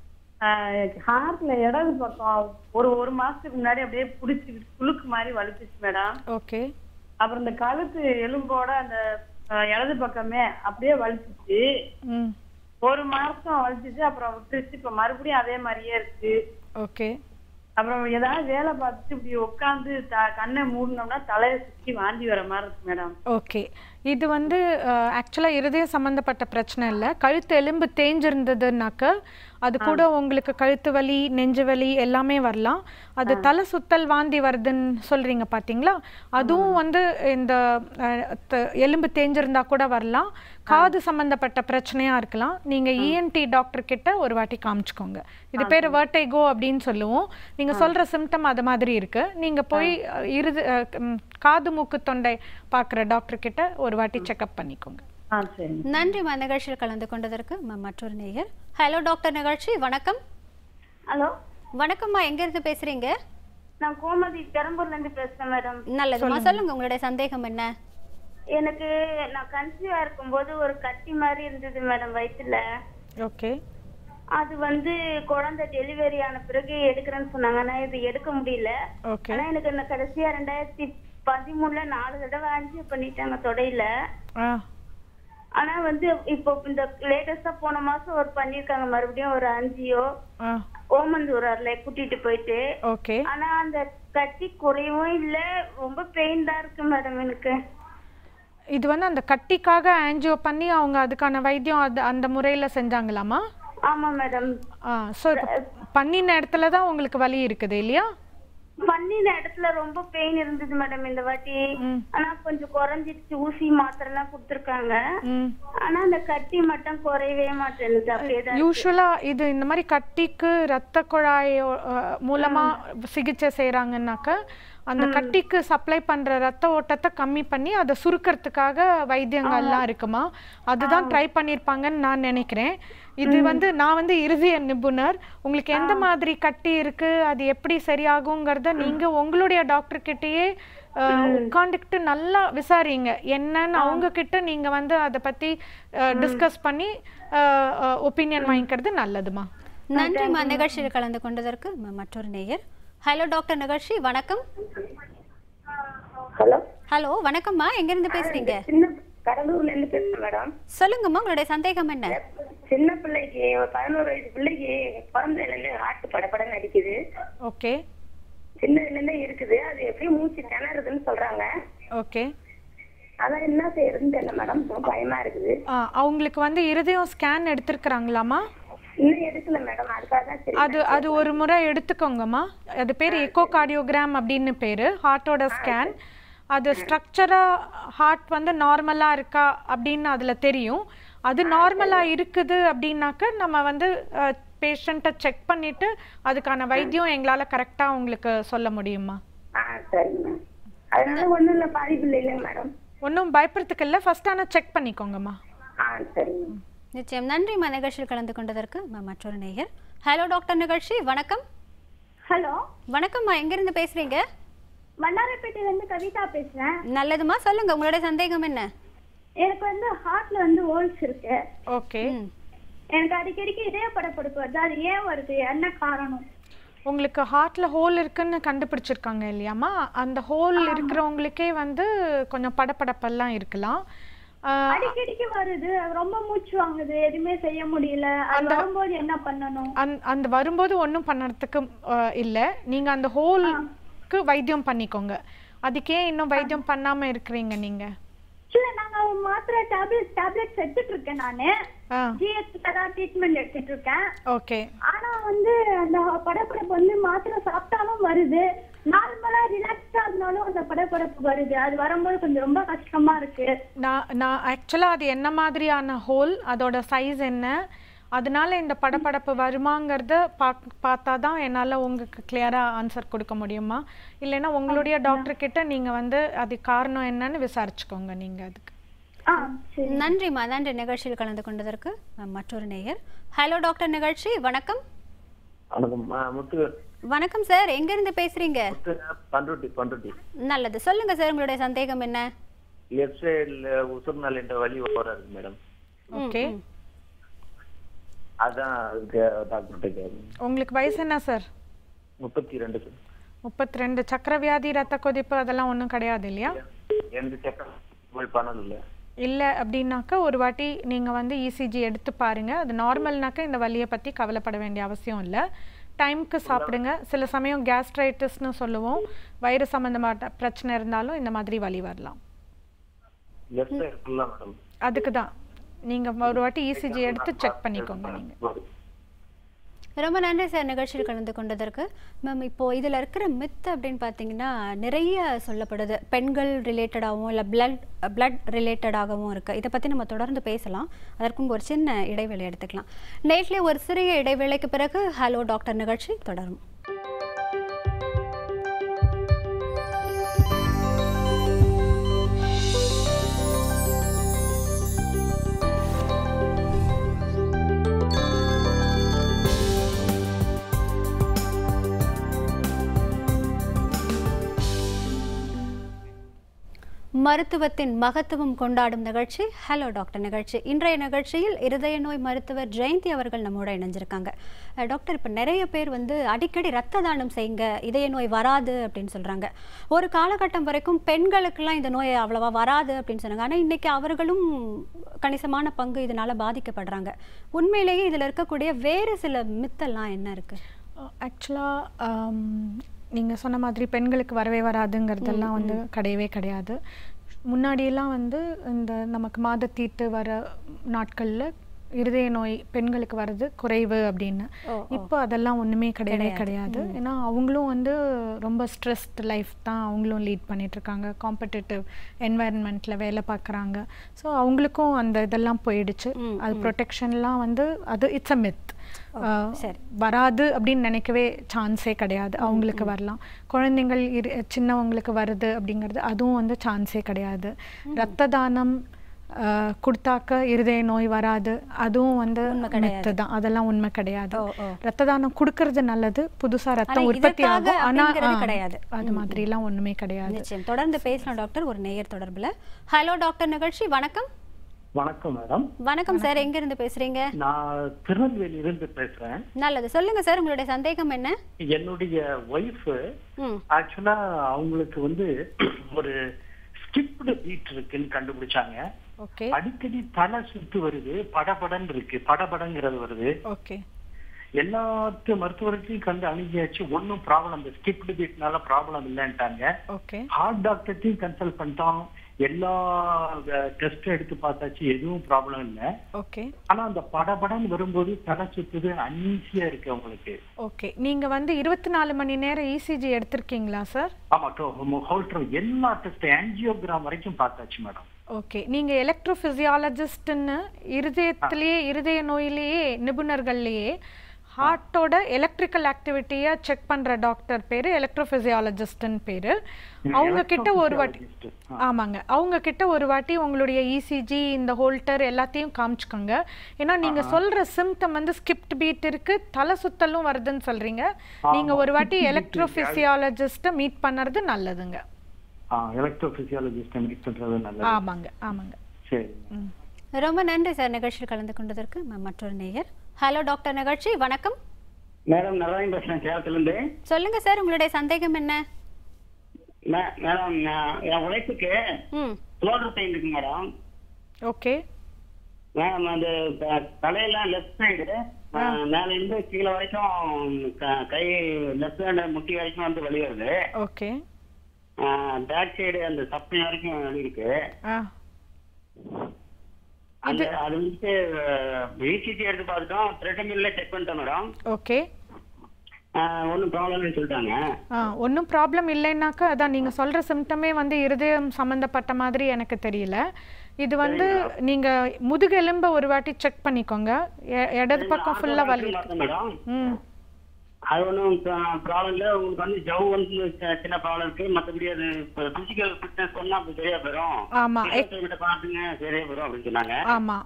ஹார்ட்ல இடது பக்கம் ஒரு ஒரு மாசத்துக்கு முன்னாடி அப்படியே புடிச்சு குலுக்கு மாதிரி வலிச்சிச்சு மேடம் ஓகே அப்புறம் இந்த கழுத்து எலும்போட அந்த அஹ், இடது பக்கமே அப்படியே வலிச்சிச்சு ம் ஒரு மாசம் வலிச்சிச்சு அப்புறம் விட்டுச்சு இப்ப மறுபடியும் அதே மாதிரியே இருக்கு ஓகே அப்புறம் ஏதாவது வேலை பார்த்துட்டு இப்படி உட்காந்து கண்ணை மூடினோம்னா தலையை சுத்தி வாந்தி வர மாதிரி இருக்கு மேடம் ஓகே இது வந்து ஆக்சுவலாக இருதய சம்மந்தப்பட்ட பிரச்சனை இல்லை கழுத்து எலும்பு தேஞ்சிருந்ததுனாக்க அது கூட உங்களுக்கு கழுத்து வலி நெஞ்சு வலி எல்லாமே வரலாம் அது தலை சுத்தல் வாந்தி வருதுன்னு சொல்றீங்க பாத்தீங்களா அதுவும் வந்து இந்த அஹ், த- எலும்பு தேஞ்சிருந்தா கூட வரலாம் காது சம்பந்தப்பட்ட பிரச்சனையா இருக்கலாம் நீங்க இஎன்டி டாக்டர் கிட்ட ஒரு வாட்டி காமிச்சுக்கோங்க இது பேர் வெர்டைகோ அப்படின்னு சொல்லுவோம் நீங்க சொல்ற சிம்டம் அது மாதிரி இருக்கு நீங்க போய் அஹ், இருது அஹ், ம், காது மூக்கு தொண்டை பார்க்குற டாக்டர் கிட்ட ஒரு வாட்டி செக்அப் பண்ணிக்கோங்க ஆ சரி நன்றிம்மா நிகழ்ச்சியில் கலந்து கொண்டதற்கு ம- மற்றொரு நேயர் ஹலோ டாக்டர் நிகழ்ச்சி வணக்கம் ஹலோ வணக்கம்மா எங்க இருந்து பேசுறீங்க நான் கோமதி பெரம்பூர்ல இருந்து பேசுறேன் மேடம் நல்லதுமா சொல்லுங்க உங்களுடைய சந்தேகம் என்ன எனக்கு நான் கன்சீவா இருக்கும்போது ஒரு கட்டி மாதிரி இருந்தது மேடம் வயித்துல ஓகே அது வந்து குழந்தை டெலிவரி ஆன பிறகு எடுக்கிறேன்னு சொன்னாங்க ஆனா இது எடுக்க முடியல ஓகே ஆனா எனக்கு இந்த கடைசியா ரெண்டாயிரத்தி பதிமூணுல நாலு தடவை அஞ்சு பண்ணிட்டாங்க தொடையில ஆ ஆனா வந்து இப்போ இந்த லேட்டஸ்டா போன மாசம் ஒரு பண்ணிருக்காங்க மறுபடியும் ஒரு அஞ்சியோ ஆ ஓமந்தூரார்ல கூட்டிட்டு போயிட்டு ஓகே ஆனா அந்த கட்டி குறையவும் இல்ல ரொம்ப பெயின் தான் இருக்கு மேடம் எனக்கு இது வந்து அந்த கட்டிக்காக ஆன்ஜியோ பண்ணி அவங்க அதுக்கான வைத்தியம் அது அந்த முறையில் செஞ்சாங்களாமா ஆமா மேடம் ஆ ஸோ பண்ணின இடத்துல தான் உங்களுக்கு வலி இருக்குது இல்லையா பண்ணின இடத்துல ரொம்ப பெயின் இருந்தது மேடம் இந்த வாட்டி ஆனா கொஞ்சம் குறைஞ்சிருச்சு ஊசி மாத்திரை எல்லாம் கொடுத்துருக்காங்க ம் ஆனா அந்த கட்டி மட்டும் குறையவே மாட்டேங்குது அப்படியே தான் இருக்கு. யூஸ்வலா இது இந்த மாதிரி கட்டிக்கு ரத்த குழாய் மூலமா சிகிச்சை செய்றாங்கன்னாக்க அந்த கட்டிக்கு சப்ளை பண்ற ரத்த ஓட்டத்தை கம்மி பண்ணி அதை சுருக்கிறதுக்காக வைத்தியங்கள்லாம் இருக்குமா அதுதான் ட்ரை பண்ணியிருப்பாங்கன்னு நான் நினைக்கிறேன் இது வந்து நான் வந்து இருதய நிபுணர் உங்களுக்கு எந்த மாதிரி கட்டி இருக்கு அது எப்படி சரியாகுங்கிறத நீங்க உங்களுடைய டாக்டர் கிட்டயே அஹ், உட்காந்துக்கிட்டு நல்லா விசாரிங்க என்னன்னு அவங்க கிட்ட நீங்க வந்து அதை பத்தி டிஸ்கஸ் பண்ணி ஒப்பீனியன் வாங்கிக்கிறது நல்லதுமா நன்றிம்மா நிகழ்ச்சியில் கலந்து கொண்டதற்கு ம- மற்றொரு நேயர் ஹலோ டாக்டர் நிகழ்ச்சி வணக்கம் ஹலோ ஹலோ வணக்கம்மா எங்க இருந்து பேசுறீங்க சின்ன கடலூர்ல இருந்து பேசுறேன் மேடம் சொல்லுங்கம்மா உங்களுடைய சந்தேகம் என்ன சின்ன பிள்ளைக்கு ஒரு பதினோரு வயசு பிள்ளைக்கு பிறந்ததுல இருந்து ஹார்ட் படபடன்னு அடிக்குது ஓகே சின்னதுல இருந்தே இருக்குது அது எப்படி மூச்சு திணறுதுன்னு சொல்றாங்க ஓகே அதான் என்ன செய்யறதுன்னு தெரியல மேடம் ரொம்ப பயமா இருக்குது அவங்களுக்கு வந்து இருதயம் ஸ்கேன் எடுத்திருக்கிறாங்களாமா இன்னும் எடுக்கல மேடம் அதுக்காக தான் சரி அது அது ஒரு முறை எடுத்துக்கோங்கம்மா அது பேர் எக்கோ கார்டியோகிராம் அப்படின்னு பேர் ஹார்ட்டோட ஸ்கேன் அது ஸ்ட்ரக்சராக ஹார்ட் வந்து நார்மலாக இருக்கா அப்படின்னு அதில் தெரியும் அது நார்மலாக இருக்குது அப்படின்னாக்க நம்ம வந்து பேஷண்ட்டை செக் பண்ணிட்டு அதுக்கான வைத்தியம் எங்களால் கரெக்டாக உங்களுக்கு சொல்ல முடியுமா ஆ சரிங்க மேம் அதனால ஒண்ணும் இல்ல பாதிப்பு இல்லை இல்லைங்க மேடம் ஒன்றும் பயப்படுறதுக்கு இல்லை ஃபர்ஸ்ட் ஆனால் செக் பண்ணிக்கோங்கம்மா ஆ சரிங்க நிச்சயம் நன்றிம்மா நிகழ்ச்சியில் கலந்து கொண்டதற்கு ம- மற்றொரு நேயர் ஹலோ டாக்டர் நிகழ்ச்சி வணக்கம் ஹலோ வணக்கம்மா எங்கிருந்து பேசுறீங்க வண்ணாரப்பேட்டையில இருந்து கவிதா பேசுறேன் நல்லதுமா சொல்லுங்க உங்களுடைய சந்தேகம் என்ன எனக்கு வந்து ஹார்ட்ல வந்து ஹோல்ஸ் இருக்கு ஓகே எனக்கு அடிக்கடிக்கு இதய படப்படுப்பு வருது அது ஏன் வருது என்ன காரணம் உங்களுக்கு ஹார்ட்ல ஹோல் இருக்குன்னு கண்டுபிடிச்சிருக்காங்க இல்லையாம்மா அந்த ஹோல் இருக்கிறவங்களுக்கே வந்து கொஞ்சம் படபடப்பெல்லாம் இருக்கலாம் ஆஹ் அடிக்கடிக்கு வருது ரொம்ப மூச்சு வாங்குது எதுவுமே செய்ய முடியல அது வரும்போது என்ன பண்ணணும் அந் அந்த வரும்போது ஒன்றும் பண்ணுறதுக்கு இல்லை நீங்கள் அந்த ஹோலுக்கு வைத்தியம் பண்ணிக்கோங்க அதுக்கே இன்னும் வைத்தியம் பண்ணாமல் இருக்கிறீங்க நீங்கள் இல்ல நாங்க மாத்திரை டேப்லெட் டேப்லெட்ஸ் எடுத்துட்டு இருக்கேன் நானு ஆ ஜிஹெச்ல தான் ட்ரீட்மெண்ட் எடுத்துட்டு இருக்கேன் ஓகே ஆனா வந்து அந்த படப்படப்பு வந்து மாத்திரை சாப்பிட்டாலும் வருது நார்மலா ரிலாக்ஸ்டா இருந்தாலும் அந்த படப்படப்பு வருது அது வரும்போது கொஞ்சம் ரொம்ப கஷ்டமா இருக்கு நான் நான் ஆக்சுவலாக அது என்ன மாதிரியான ஹோல் அதோட சைஸ் என்ன அதனால இந்த படபடப்பு வருமாங்கிறத பாக் பார்த்தா தான் என்னால் உங்களுக்கு கிளியராக ஆன்சர் கொடுக்க முடியுமா இல்லைன்னா உங்களுடைய டாக்டர் கிட்ட நீங்கள் வந்து அது காரணம் என்னன்னு விசாரிச்சுக்கோங்க நீங்கள் அதுக்கு நன்றிம்மா நன்றி நிகழ்ச்சியில் கலந்து கொண்டதற்கு ம- மற்றொரு நேயர் ஹலோ டாக்டர் நிகழ்ச்சி வணக்கம் வணக்கம் ஆ, முத்து வணக்கம் சார் எங்க இருந்து பேசுறீங்க முத்து பண்ருட்டி பண்ருட்டி நல்லது சொல்லுங்க சார் உங்களுடைய சந்தேகம் என்ன லெஃப்ட் சைடுல உசுர்நாள் என்ற வலி ஓவரா இருக்கு மேடம் ஓகே அதான் அதுக்கு டாக்டர்கிட்ட கேட்கணும் உங்களுக்கு வயசு என்ன சார் முப்பத்தி ரெண்டு சார் முப்பத்தி ரெண்டு சக்கரவியாதி ரத்த கொதிப்பு அதெல்லாம் ஒன்றும் கிடையாது இல்லையா எந்த செக்கப் பண்ணது இல்லை இல்லை அப்படின்னாக்கா ஒரு வாட்டி நீங்கள் வந்து இசிஜி எடுத்து பாருங்க அது நார்மல்னாக்கா இந்த வலியை பற்றி கவலைப்பட வேண்டிய அவசியம் இல்லை டைம்க்கு சாப்பிடுங்க சில சமயம் கேஸ்ட்ரைட்டிஸ்னு சொல்லுவோம் வயிறு சம்மந்தமான பிரச்சனை இருந்தாலும் இந்த மாதிரி வலி வரலாம் லெஃப்ட் சைடு ஃபுல்லா மேடம் அதுக்கு தான் நீங்கள் ஒரு வாட்டி இசிஜி எடுத்து செக் பண்ணிக்கோங்க நீங்கள் ரொம்ப நன்றி சார் நிகழ்ச்சியில் கலந்து கொண்டதற்கு மேம் இப்போ இதில் இருக்கிற மித் அப்படின்னு பார்த்தீங்கன்னா நிறைய சொல்லப்படுது பெண்கள் ரிலேட்டடாகவும் இல்லை பிளட் பிளட் ரிலேட்டடாகவும் இருக்குது இதை பற்றி நம்ம தொடர்ந்து பேசலாம் அதற்கு முன்பு ஒரு சின்ன இடைவேளை எடுத்துக்கலாம் நேற்றிலே ஒரு சிறிய இடைவேளைக்கு பிறகு ஹலோ டாக்டர் நிகழ்ச்சி தொடரும் மருத்துவத்தின் மகத்துவம் கொண்டாடும் நிகழ்ச்சி ஹலோ டாக்டர் நிகழ்ச்சி இன்றைய நிகழ்ச்சியில் இருதய நோய் மருத்துவர் ஜெயந்தி அவர்கள் நம்மோட இணைஞ்சிருக்காங்க அஹ் டாக்டர் இப்போ நிறைய பேர் வந்து அடிக்கடி ரத்த தானம் செய்யுங்க இதய நோய் வராது அப்படின்னு சொல்றாங்க ஒரு காலகட்டம் வரைக்கும் பெண்களுக்கெல்லாம் இந்த நோய் அவ்வளவா வராது அப்படின்னு சொன்னாங்க ஆனால் இன்னைக்கு அவர்களும் கணிசமான பங்கு இதனால பாதிக்கப்படுறாங்க உண்மையிலேயே இதில் இருக்கக்கூடிய வேறு சில மித்தெல்லாம் என்ன இருக்கு ஆக்சுவலாக நீங்கள் சொன்ன மாதிரி பெண்களுக்கு வரவே வராதுங்கிறதெல்லாம் ம், வந்து ம். கிடையவே கிடையாது முன்னாடியெல்லாம் வந்து இந்த நமக்கு மாதத்தீட்டு வர நாட்களில் இருதய நோய் பெண்களுக்கு வர்றது குறைவு அப்படின்னு ஓ, ஓ. இப்போ அதெல்லாம் ஒன்றுமே கிடையவே கிடையாது. கிடையாது ம். ஏன்னா அவங்களும் வந்து ரொம்ப ஸ்ட்ரெஸ்ட் லைஃப் தான் அவங்களும் லீட் பண்ணிட்டு இருக்காங்க காம்படிட்டிவ் என்வாயன்மெண்ட்டில் வேலை பார்க்குறாங்க ஸோ அவங்களுக்கும் அந்த இதெல்லாம் போயிடுச்சு அது ப்ரொடெக்ஷன்லாம் வந்து அது இட்ஸ் அ மித் வராது அப்படின்னு நினைக்கவே சான்ஸே கிடையாது அவங்களுக்கு வரலாம் குழந்தைங்கள் இரு சின்னவங்களுக்கு வருது அப்படிங்கிறது அதுவும் வந்து சான்ஸே கிடையாது ரத்த தானம் ஆஹ், கொடுத்தாக்க இருதய நோய் வராது அதுவும் வந்து மித்து தான் அதெல்லாம் உண்மை கிடையாது ரத்த தானம் கொடுக்கறது நல்லது புதுசா ஆனா ரத்தம் உற்பத்தி இதற்காக ஆகும் ஆனா அப்படிங்கிறது ஆ, கிடையாது. அது ம், மாதிரி எல்லாம் ஒண்ணுமே கிடையாது நிச்சயம் தொடர்ந்து பேசலாம் டாக்டர் ஒரு நேயர் தொடர்புல ஹலோ டாக்டர் நிகழ்ச்சி வணக்கம் வணக்கம் மேடம் வணக்கம் சார் எங்க இருந்து பேசுறீங்க நான் திருநெல்வேலியிலிருந்து பேசுறேன் நல்லது சொல்லுங்க சார் உங்களுடைய சந்தேகம் என்ன என்னுடைய ஒய்ஃப் ம் ஆக்சுவலா அவங்களுக்கு வந்து ஒரு ஸ்கிப்டு பீட் இருக்குன்னு கண்டுபிடிச்சாங்க ஓகே அடிக்கடி தலை சுத்து வருது படபடன்னு இருக்கு படபடங்கிறது வருது ஓகே எல்லாத்து மருத்துவர்களையும் கண்டு அணுகியாச்சு ஒன்னும் ப்ராப்ளம் இந்த ஸ்கிப்டு பீட்னால ப்ராப்ளம் இல்லைன்ட்டாங்க ஓகே ஹார்ட் டாக்டர்ட்டையும் கன்சல்ட் பண்ணிட்டோம் எல்லா டெஸ்ட் எடுத்து பார்த்தாச்சு எதுவும் ப்ராப்ளம் இல்லை ஓகே ஆனா அந்த படபடன்னு வரும்போது தலை சுத்துது அன்ஈஸியா இருக்கு அவங்களுக்கு ஓகே நீங்க வந்து இருபத்தி நாலு மணி நேரம் இசிஜி எடுத்திருக்கீங்களா சார் ஆமா ஹோல்ட்ரம் எல்லா டெஸ்ட் ஆன்ஜியோகிராம் வரைக்கும் பார்த்தாச்சு மேடம் ஓகே நீங்க எலக்ட்ரோபிசியாலஜிஸ்ட்னு இருதயத்திலேயே இருதய நோயிலேயே நிபுணர்கள்லேயே ஹார்ட்டோட எலக்ட்ரிக்கல் ஆக்டிவிட்டியை செக் பண்ணுற டாக்டர் பேர் எலக்ட்ரோஃபிசியாலஜிஸ்ட்னு பேர் அவங்க கிட்ட ஒரு வாட்டி ஆமாங்க அவங்க கிட்ட ஒரு வாட்டி உங்களுடைய இசிஜி இந்த ஹோல்டர் எல்லாத்தையும் காமிச்சுக்கோங்க ஏன்னா நீங்க சொல்ற சிம்டம் வந்து ஸ்கிப்ட் பீட் இருக்கு தலை சுத்தலும் வருதுன்னு சொல்றீங்க நீங்க ஒரு வாட்டி எலக்ட்ரோஃபிசியாலஜிஸ்ட்டை மீட் பண்ணுறது நல்லதுங்க எலக்ட்ரோ பிசியாலஜிஸ்ட் மீட் பண்றது நல்லது ஆமாங்க ஆமாங்க சரி ம். ரொம்ப நன்றி சார் நிகழ்ச்சியில் கலந்து கொண்டதற்கு ம- மற்றொரு நேயர் ஹலோ டாக்டர் நிகழ்ச்சி வணக்கம் மேடம் நாராயண் பேசுறேன் சேலத்துல இருந்து சொல்லுங்க சார் உங்களுடைய சந்தேகம் என்ன மே- மேடம் நான் என் உழைப்புக்கு ம் ஷோல்டர் பெயின் இருக்கு மேடம் ஓகே மேடம் அந்த த- தலையெல்லாம் லெஃப்ட் சைடு மேல இருந்து கீழே வரைக்கும் க- கை லெஃப்ட் ஹேண்ட் முட்டி வரைக்கும் வந்து வலி வருது ஓகே பேக் சைடு அந்த சப்பை வரைக்கும் வலி இருக்கு ஆ அந்த அது வந்துட்டு இசிஜி எடுத்து பார்த்துட்டோம் த்ரெட்டமில்ல செக் பண்ணிட்டோம் மேடம் ஓகே ஒன்றும் ப்ராப்ளம்னு சொல்லிட்டாங்க ஆ ஒன்றும் ப்ராப்ளம் இல்லைன்னாக்கா அதான் நீங்கள் சொல்கிற சிம்டமே வந்து இருதயம் சம்மந்தப்பட்ட மாதிரி எனக்கு தெரியல இது வந்து நீங்கள் முதுகெலும்பை ஒரு வாட்டி செக் பண்ணிக்கோங்க எ- இடது பக்கம் ஃபுல்லாக வலி இருக்கு. மேடம் ம் அது ஒன்றும் ப்ராப்ளம் இல்லை உங்களுக்கு வந்து ஜவ் வந்து சி- சின்ன ப்ராப்ளம் இருக்கு மற்றபடி அது பிசிக்கல் ஃபிட்னஸ் பண்ணா அப்படி சரியா போயிடும் ஆமா. கிட்ட பாத்துங்க சரியா போயிடும் அப்படின்னு சொன்னாங்க ஆமாம்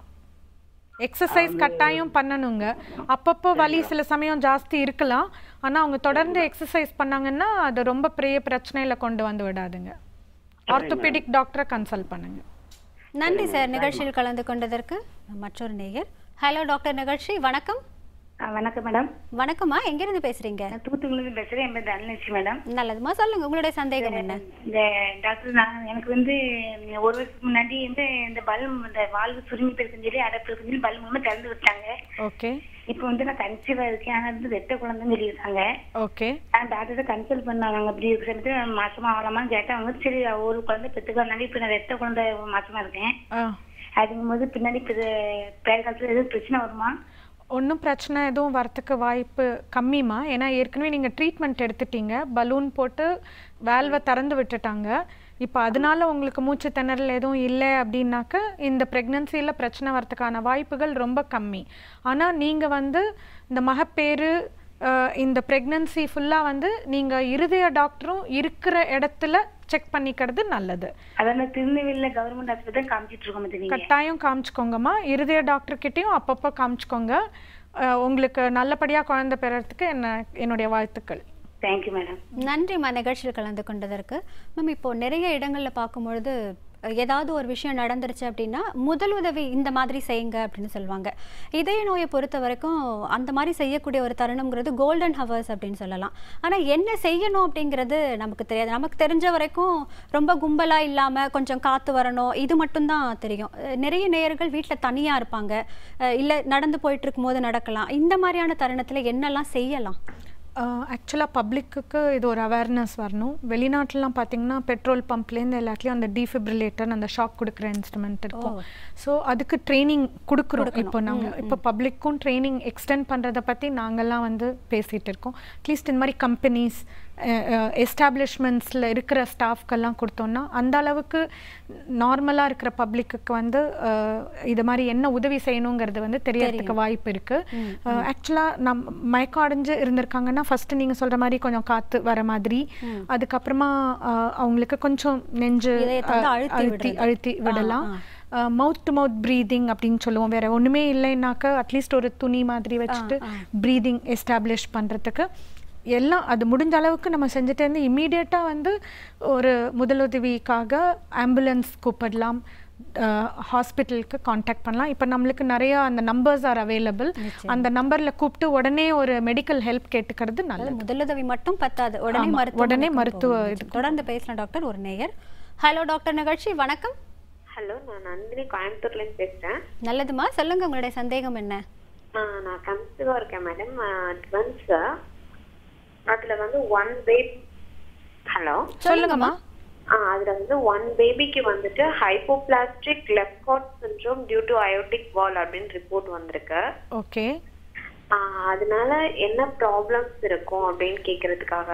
எக்ஸசைஸ் கட்டாயம் பண்ணணுங்க அப்பப்போ வலி சில சமயம் ஜாஸ்தி இருக்கலாம் ஆனால் அவங்க தொடர்ந்து எக்ஸசைஸ் பண்ணாங்கன்னா அது ரொம்ப பெரிய பிரச்சனையில கொண்டு வந்து விடாதுங்க ஆர்த்தோபெடிக் டாக்டரை கன்சல்ட் பண்ணுங்க நன்றி சார் நிகழ்ச்சியில் கலந்து கொண்டதற்கு மற்றொரு நேயர் ஹலோ டாக்டர் நிகழ்ச்சி வணக்கம் வணக்கம் மேடம் வணக்கம்மா எங்கிருந்து பேசுறீங்க தூத்துக்குடியிலிருந்து பேசுறேன் என் பேர் தனலட்சுமி மேடம் நல்லதுமா சொல்லுங்க உங்களுடைய சந்தேகம் என்ன இந்த டாக்டர் நான் எனக்கு வந்து ஒரு வருஷத்துக்கு முன்னாடி வந்து இந்த பல்ம் இந்த வாழ்வு சுருங்கி இருக்குன்னு சொல்லி அடைப்பு இருக்குன்னு சொல்லி பல் மூலமா திறந்து விட்டாங்க ஓகே இப்போ வந்து நான் கன்சீவா இருக்கேன் ஆனா வந்து வெட்ட குழந்தைன்னு சொல்லியிருக்காங்க ஓகே நான் டாக்டர்கிட்ட கன்சல்ட் பண்ணாங்க அப்படி இருக்கு சொல்லிட்டு மாசமா ஆகலாமான்னு கேட்டேன் அவங்க சரி ஒரு குழந்தை பெற்றுக்கறனால இப்போ நான் வெட்ட குழந்தை மாசமா இருக்கேன் ஆ அதுங்கும்போது பின்னாடி இப்போ பேர் காலத்துல எதுவும் பிரச்சனை வருமா ஒன்றும் பிரச்சனை எதுவும் வரத்துக்கு வாய்ப்பு கம்மிமா ஏன்னா ஏற்கனவே நீங்கள் ட்ரீட்மெண்ட் எடுத்துட்டீங்க பலூன் போட்டு வேல்வை திறந்து விட்டுட்டாங்க இப்போ அதனால உங்களுக்கு மூச்சு திணறல் எதுவும் இல்லை அப்படின்னாக்க இந்த ப்ரெக்னன்சியில் பிரச்சனை வரதுக்கான வாய்ப்புகள் ரொம்ப கம்மி ஆனால் நீங்கள் வந்து இந்த மகப்பேறு அஹ், இந்த ப்ரெக்னன்சி ஃபுல்லாக வந்து நீங்கள் இருதய டாக்டரும் இருக்கிற இடத்துல செக் பண்ணிக்கிறது நல்லது அதான் திருநெல்வேலியில கவர்மெண்ட் ஹாஸ்பிட்டல் காமிச்சிட்டு இருக்கோம் பாத்தீங்க கட்டாயம் காமிச்சுக்கோங்கம்மா இருதய டாக்டர் கிட்டயும் அப்பப்போ காமிச்சுக்கோங்க அஹ், உங்களுக்கு நல்லபடியாக குழந்தை பெறறதுக்கு என்ன என்னுடைய வாழ்த்துக்கள் தேங்க்யூ மேடம் நன்றிம்மா நிகழ்ச்சியில் கலந்து கொண்டதற்கு மேம் இப்போ நிறைய இடங்களில் பார்க்கும்பொழுது அஹ், ஏதாவது ஒரு விஷயம் நடந்துருச்சு அப்படின்னா முதல் உதவி இந்த மாதிரி செய்யுங்க அப்படின்னு சொல்லுவாங்க இதய நோயை பொறுத்த வரைக்கும் அந்த மாதிரி செய்யக்கூடிய ஒரு தருணம்ங்கிறது கோல்டன் ஹவர்ஸ் அப்படின்னு சொல்லலாம் ஆனால் என்ன செய்யணும் அப்படிங்கிறது நமக்கு தெரியாது நமக்கு தெரிஞ்ச வரைக்கும் ரொம்ப கும்பலாக இல்லாமல் கொஞ்சம் காற்று வரணும் இது மட்டும்தான் தெரியும் அஹ், நிறைய நேயர்கள் வீட்டில் தனியாக இருப்பாங்க இல்லை நடந்து போயிட்டு இருக்கும்போது நடக்கலாம் இந்த மாதிரியான தருணத்தில் என்னெல்லாம் செய்யலாம் ஆக்சுவலாக பப்ளிக்குக்கு இது ஒரு அவேர்னஸ் வரணும் வெளிநாட்டிலலாம் பார்த்தீங்கன்னா பெட்ரோல் பம்ப்லேருந்து எல்லாத்துலேயும் அந்த டீஃபிப்ரிலேட்டர் அந்த ஷாக் கொடுக்குற இன்ஸ்ட்ருமெண்ட் இருக்கும் ஸோ அதுக்கு ட்ரைனிங் கொடுக்குறோம் இப்போ நாங்கள் இப்போ பப்ளிக்கும் ட்ரைனிங் எக்ஸ்டெண்ட் பண்ணுறதை பற்றி நாங்கள்லாம் வந்து பேசிகிட்டு இருக்கோம் அட்லீஸ்ட் இந்த மாதிரி கம்பெனிஸ் எஸ்டாப்ளிஷ்மெண்ட்ஸில் இருக்கிற ஸ்டாஃப்க்கெல்லாம் கொடுத்தோம்னா அந்த அளவுக்கு நார்மலாக இருக்கிற பப்ளிக்கு வந்து அஹ், இது மாதிரி என்ன உதவி செய்யணுங்கிறது வந்து தெரியறதுக்கு வாய்ப்பு இருக்குது ஆக்சுவலாக நம் மயக்கம் அடைஞ்சு இருந்திருக்காங்கன்னா ஃபர்ஸ்ட் நீங்கள் சொல்கிற மாதிரி கொஞ்சம் காற்று வர மாதிரி அதுக்கப்புறமா அஹ், அவங்களுக்கு கொஞ்சம் நெஞ்சு இதயத்தை வந்து அஹ், அழுத்தி அழுத்தி விடுறது. அழுத்தி ஆ, விடலாம் ஆ. மவுத் டு மவுத் ப்ரீதிங் அப்படின்னு சொல்லுவோம் வேற ஒன்றுமே இல்லைன்னாக்க அட்லீஸ்ட் ஒரு துணி மாதிரி வச்சுட்டு ப்ரீதிங் எஸ்டாப்ளிஷ் பண்ணுறதுக்கு எல்லாம் அது முடிஞ்ச அளவுக்கு நம்ம செஞ்சுட்டே இருந்து இம்மீடியட்டாக வந்து ஒரு முதலுதவிக்காக ஆம்புலன்ஸ் கூப்பிடலாம் ஹாஸ்பிட்டலுக்கு காண்டாக்ட் பண்ணலாம் இப்போ நம்மளுக்கு நிறைய அந்த நம்பர்ஸ் ஆர் அவைலபிள் அந்த நம்பரில் கூப்பிட்டு உடனே ஒரு மெடிக்கல் ஹெல்ப் கேட்டுக்கிறது நல்லது முதலுதவி மட்டும் பத்தாது உடனே ஆமா, மருத்துவ உடனே மருத்துவ தொடர்ந்து பேசலாம் டாக்டர் ஒரு நேயர் ஹலோ டாக்டர் நிகழ்ச்சி வணக்கம் ஹலோ நான் நந்தினி கோயம்புத்தூர்ல இருந்து பேசுறேன் நல்லதுமா சொல்லுங்க உங்களுடைய சந்தேகம் என்ன ஆ, நான் கன்சீவா இருக்கேன் மேடம் ட்வன்ஸ் அதுல வந்து ஒன் பேபி ஹலோ சொல்லுங்கம்மா ஆ அதுல வந்து ஒன் பேபிக்கு வந்துட்டு hypoplastic left heart syndrome due to aortic valve அப்படின்னு ரிப்போர்ட் வந்திருக்கு ஓகே ஆ, அதனால என்ன ப்ராப்ளம்ஸ் இருக்கும் அப்படின்னு கேக்குறதுக்காக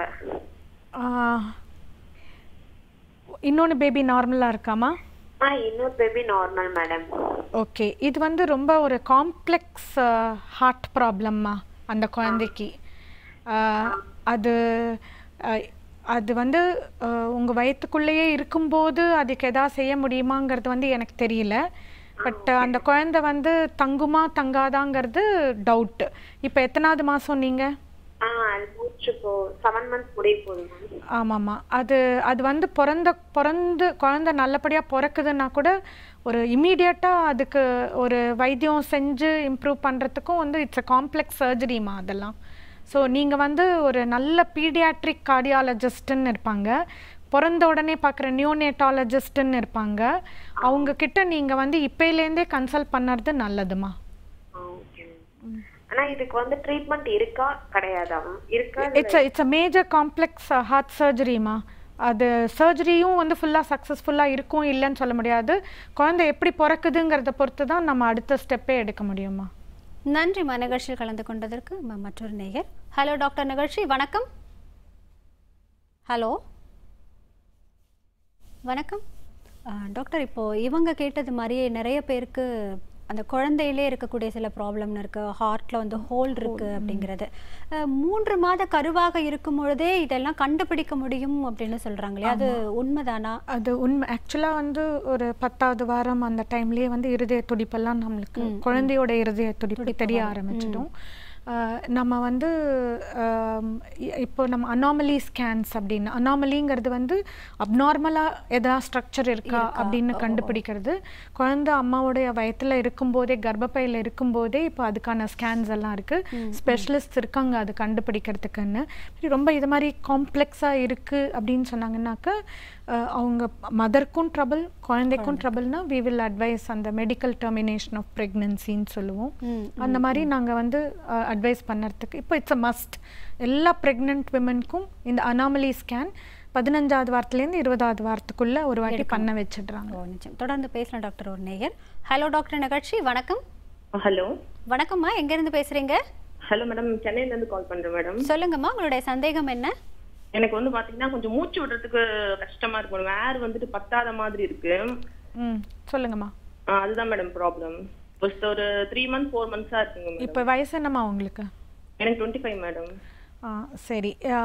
இன்னொன்று பேபி நார்மலாக இருக்காமா ஆ இன்னொரு பேபி நார்மல் மேடம் ஓகே இது வந்து ரொம்ப ஒரு காம்ப்ளெக்ஸ் ஹார்ட் ப்ராப்ளம்மா அந்த குழந்தைக்கு ஆஹ், அது ஆஹ், அது வந்து உங்கள் வயிற்றுக்குள்ளேயே இருக்கும்போது அதுக்கு எதாவது செய்ய முடியுமாங்கிறது வந்து எனக்கு தெரியல பட் அந்த குழந்தை வந்து தங்குமா தங்காதாங்கிறது டவுட்டு இப்போ எத்தனாவது மாதம் நீங்கள் ஆ அது முடிச்சு இப்போ செவன் மந்த்ஸ் முடிய போகுது மேம் ஆமாம்மா அது அது வந்து பிறந்த பிறந்து குழந்தை நல்லபடியாக பிறக்குதுன்னா கூட ஒரு இம்மீடியட்டாக அதுக்கு ஒரு வைத்தியம் செஞ்சு இம்ப்ரூவ் பண்ணுறதுக்கும் வந்து இட்ஸ் அ காம்ப்ளெக்ஸ் சர்ஜரிமா அதெல்லாம் ஸோ நீங்கள் வந்து ஒரு நல்ல பீடியாட்ரிக் கார்டியாலஜிஸ்ட்டுன்னு இருப்பாங்க பிறந்த உடனே பார்க்குற நியோனேட்டாலஜிஸ்ட்டுன்னு இருப்பாங்க அவங்க கிட்ட நீங்கள் வந்து இப்போலேருந்தே கன்சல்ட் பண்ணுறது நல்லதுமா ஓகே ஆனா இதுக்கு வந்து ட்ரீட்மெண்ட் இருக்கா கிடையாதா மேம் இருக்கா it's it's a major complex heart சர்ஜரிமா அது சர்ஜரியும் வந்து ஃபுல்லாக சக்ஸஸ்ஃபுல்லாக இருக்கும் இல்லைன்னு சொல்ல முடியாது குழந்தை எப்படி பிறக்குதுங்கிறத பொறுத்து தான் நம்ம அடுத்த ஸ்டெப்பே எடுக்க முடியுமா நன்றிம்மா நிகழ்ச்சியில் கலந்து கொண்டதற்கு ம- மற்றொரு நேயர் ஹலோ டாக்டர் நிகழ்ச்சி வணக்கம் ஹலோ வணக்கம் ஆ, டாக்டர் இப்போ இவங்க கேட்டது மாதிரியே நிறைய பேருக்கு அந்த குழந்தையிலே இருக்கக்கூடிய சில ப்ராப்ளம்னு இருக்கு ஹார்ட்ல வந்து ஹோல் இருக்கு அப்படிங்கிறது அ, மூன்று மாத கருவாக இருக்கும் பொழுதே இதெல்லாம் கண்டுபிடிக்க முடியும் அப்படின்னு சொல்றாங்களே அது உண்மைதானா அது உண்மை ஆக்சுவலாக வந்து ஒரு பத்தாவது வாரம் அந்த டைம்லேயே வந்து இருதய துடிப்பெல்லாம் நம்மளுக்கு குழந்தையோட இருதய துடிப்பு தெரிய ஆரம்பிச்சிடும் ஆஹ் நம்ம வந்து ஆம், இ- இப்போ நம்ம அனாமலி ஸ்கேன்ஸ் அப்படின்னு அனாமலிங்கிறது வந்து அப்நார்மலாக எதா ஸ்ட்ரக்சர் இருக்கா அப்படின்னு கண்டுபிடிக்கிறது குழந்தை அம்மாவுடைய வயத்தில் இருக்கும்போதே கர்ப்பப்பையில் இருக்கும்போதே இப்போ அதுக்கான ஸ்கேன்ஸ் எல்லாம் இருக்குது ஸ்பெஷலிஸ்ட் இருக்காங்க அது கண்டுபிடிக்கிறதுக்குன்னு சரி, ரொம்ப இது மாதிரி காம்ப்ளெக்ஸாக இருக்குது அப்படின்னு சொன்னாங்கன்னாக்கா அஹ், அவங்க மதருக்கும் ட்ரபிள் குழந்தைக்கும் ட்ரபிள்னா வி வில் அட்வைஸ் அந்த மெடிக்கல் டெர்மினேஷன் ஆஃப் ப்ரெக்னன்சின்னு சொல்லுவோம் அந்த மாதிரி நாங்கள் வந்து அட்வைஸ் பண்ணுறதுக்கு இப்போ இட்ஸ் அ மஸ்ட் எல்லா ப்ரெக்னென்ட் விமனுக்கும் இந்த அனாமலி ஸ்கேன் பதினஞ்சாவது வாரத்துலேருந்து இருபதாவது வாரத்துக்குள்ள ஒரு வாட்டி பண்ண வச்சிடுறாங்க ஓ நிச்சயம் தொடர்ந்து பேசலாம் டாக்டர் ஒரு நேயர் ஹலோ டாக்டர் நிகழ்ச்சி வணக்கம் ஹலோ வணக்கம்மா எங்க இருந்து பேசுறீங்க ஹலோ மேடம் சென்னையில இருந்து கால் பண்றேன் மேடம் சொல்லுங்கம்மா உங்களுடைய சந்தேகம் என்ன எனக்கு வந்து பாத்தீங்கன்னா கொஞ்சம் மூச்சு விடுறதுக்கு கஷ்டமா இருக்கு மேடம் ஏர் வந்துட்டு பத்தாத மாதிரி இருக்கு ம் சொல்லுங்கம்மா ஆ, அதுதான் மேடம் ப்ராப்ளம் ஒரு த்ரீ மந்த்ஸ் ஃபோர் மந்த்ஸா இருக்குங்க மேடம் இப்போ வயசு என்னம்மா உங்களுக்கு எனக்கு டுவெண்ட்டி ஃபைவ் மேடம் ஆ சரி ஆ,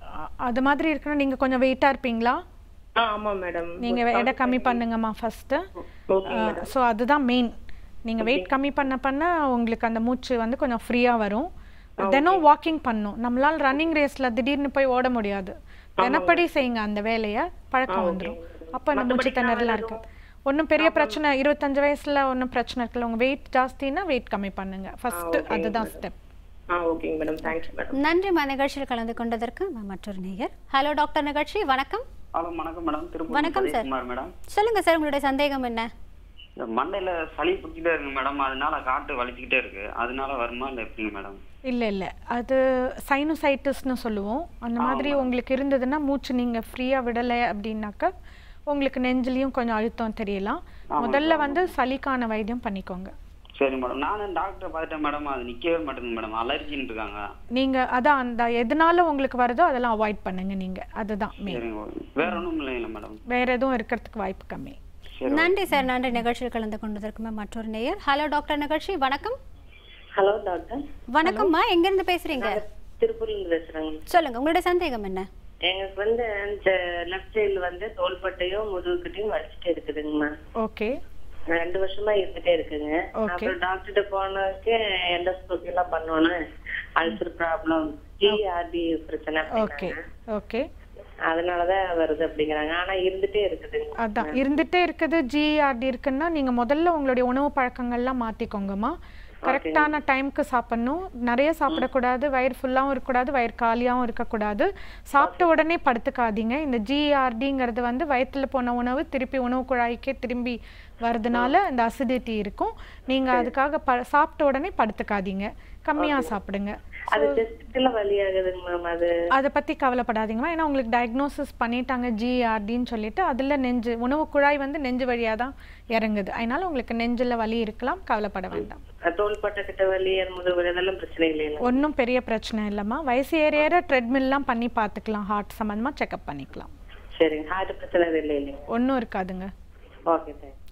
அது மாதிரி இருக்குன்னா நீங்கள் கொஞ்சம் வெயிட்டாக இருப்பீங்களா ஆ ஆமா மேடம் நீங்கள் எடை கம்மி பண்ணுங்கம்மா ஃபஸ்ட்டு ஓகே மேடம் ஸோ அதுதான் மெயின் நீங்கள் வெயிட் கம்மி பண்ண பண்ண உங்களுக்கு அந்த மூச்சு வந்து கொஞ்சம் ஃப்ரீயாக வரும் தினம் வாக்கிங் பண்ணும் நம்மளால் ரன்னிங் ரேஸில் திடீர்னு போய் ஓட முடியாது தினப்படி செய்யுங்க அந்த வேலையை பழக்கம் வந்துடும் அப்போ அந்த மூச்சு திணறலாம் இருக்காது ஒன்றும் பெரிய பிரச்சனை இருபத்தஞ்சு வயசுல ஒன்றும் பிரச்சனை இருக்குல்ல உங்கள் வெயிட் ஜாஸ்தின்னா வெயிட் கம்மி பண்ணுங்க ஃபஸ்ட்டு okay, அதுதான் madam. ஸ்டெப் ஆ ஓகேங்க மேடம் தேங்க்யூ மேடம் நன்றிம்மா நிகழ்ச்சியில் கலந்து கொண்டதற்கு ம- மற்றொரு நேயர் ஹலோ டாக்டர் நிகழ்ச்சி வணக்கம் ஹலோ வணக்கம் மேடம் திருப்பூர் வணக்கம் சார். சதீஷ்குமார் மேடம் சொல்லுங்க சார் உங்களுடைய சந்தேகம் என்ன இந்த மண்டையில சளி பிடிச்சிட்டே இருக்கு மேடம் அதனால காட்டு வலிச்சுக்கிட்டே இருக்கு அதனால வருமா இல்லை எப்படிங்க மேடம் இல்லை இல்லை அது சைனோசைட்டிஸ்னு சொல்லுவோம் அந்த மாதிரி உங்களுக்கு இருந்ததுன்னா மூச்சு நீங்கள் ஃப்ரீயாக விடலை அப்படின்னாக்கா உங்களுக்கு நெஞ்சிலையும் கொஞ்சம் அழுத்தம் தெரியலாம் ஆமா, முதல்ல ஆமா. வந்து சளிக்கான வைத்தியம் பண்ணிக்கோங்க சரி மேடம் நானும் டாக்டர் பார்த்துட்டேன் மேடம் அது நிக்கவே மாட்டேங்குது மேடம் அலர்ஜின்னு இருக்காங்க நீங்கள் அதான் அந்த எதனால உங்களுக்கு வருதோ அதெல்லாம் அவாய்ட் பண்ணுங்க நீங்கள் அதுதான் மெயின் சரிங்க ஓகே. வேற ஒன்றும் இல்லைங்களா மேடம் வேற எதுவும் இருக்கிறதுக்கு வாய்ப்பு கம்மி நன்றி சார் நன்றி நிகழ்ச்சியில் கலந்து கொண்டதற்கு ம- மற்றொரு நேயர் ஹலோ டாக்டர் நிகழ்ச்சி வணக்கம் ஹலோ டாக்டர் வணக்கம்மா எங்க இருந்து பேசுறீங்க திருப்பூர்ல இருந்து பேசுறேங்க சொல்லுங்க உங்களுடைய சந்தேகம் என்ன எங்களுக்கு வந்து இந்த லெஃப்ட் சைடுல வந்து தோள்பட்டையும் முதுகுக்கிட்டையும் வலிச்சுட்டு இருக்குதுங்கம்மா ஓகே ரெண்டு வருஷமா இருந்துட்டே இருக்குங்க Okay. அப்புறம் டாக்டர்கிட்ட போனதுக்கு எண்டோஸ்கோபி எல்லாம் பண்ணோன்னு அல்சர் ப்ராப்ளம் ஜிஆர்டி பிரச்சனை ஓகே ஓகே அதனாலதான் வருது அப்படிங்கிறாங்க ஆனா இருந்துட்டே இருக்குதுங்க அதான் இருந்துட்டே இருக்குது ஜிஆர்டி இருக்குன்னா நீங்க முதல்ல உங்களுடைய உணவு பழக்கங்கள்லாம் மாத்திக்கோங்கம்மா கரெக்டான டைம்க்கு சாப்பிடணும் நிறைய சாப்பிடக்கூடாது வயிறு ஃபுல்லாகவும் இருக்கக்கூடாது வயிறு காலியாகவும் இருக்கக்கூடாது சாப்பிட்ட உடனே படுத்துக்காதீங்க இந்த ஜிஆர்டிங்கிறது வந்து வயிற்றுல போன உணவு திருப்பி உணவு குழாய்க்கே திரும்பி வரதுனால இந்த அசிடிட்டி இருக்கும் நீங்க அதுக்காக ப சாப்பிட்ட உடனே படுத்துக்காதீங்க கம்மியா சாப்பிடுங்க அது டெஸ்ட்டுல வலி ஆகுதுங்க மேம் அது அதை பற்றி கவலைப்படாதீங்கம்மா ஏன்னா உங்களுக்கு டயக்னோசிஸ் பண்ணிட்டாங்க ஜிஆர்டின்னு சொல்லிட்டு அதில் நெஞ்சு உணவு குழாய் வந்து நெஞ்சு வழியாக தான் இறங்குது அதனால உங்களுக்கு நெஞ்சில் வலி இருக்கலாம் கவலைப்பட வேண்டாம் தோள்பட்டை கிட்ட வலி முதுகு வலி அதெல்லாம் பிரச்சனை இல்லைங்களா ஒன்றும் பெரிய பிரச்சனை இல்லைம்மா வயசு ஏற ஏற ட்ரெட்மில்லாம் பண்ணி பார்த்துக்கலாம் ஹார்ட் சம்மந்தமாக செக்அப் பண்ணிக்கலாம் சரிங்க ஹார்ட் பிரச்சனை எதுவும் இல்லை இல்லைங்க ஒன்றும் இருக்காதுங்க ஓகே தேங்க்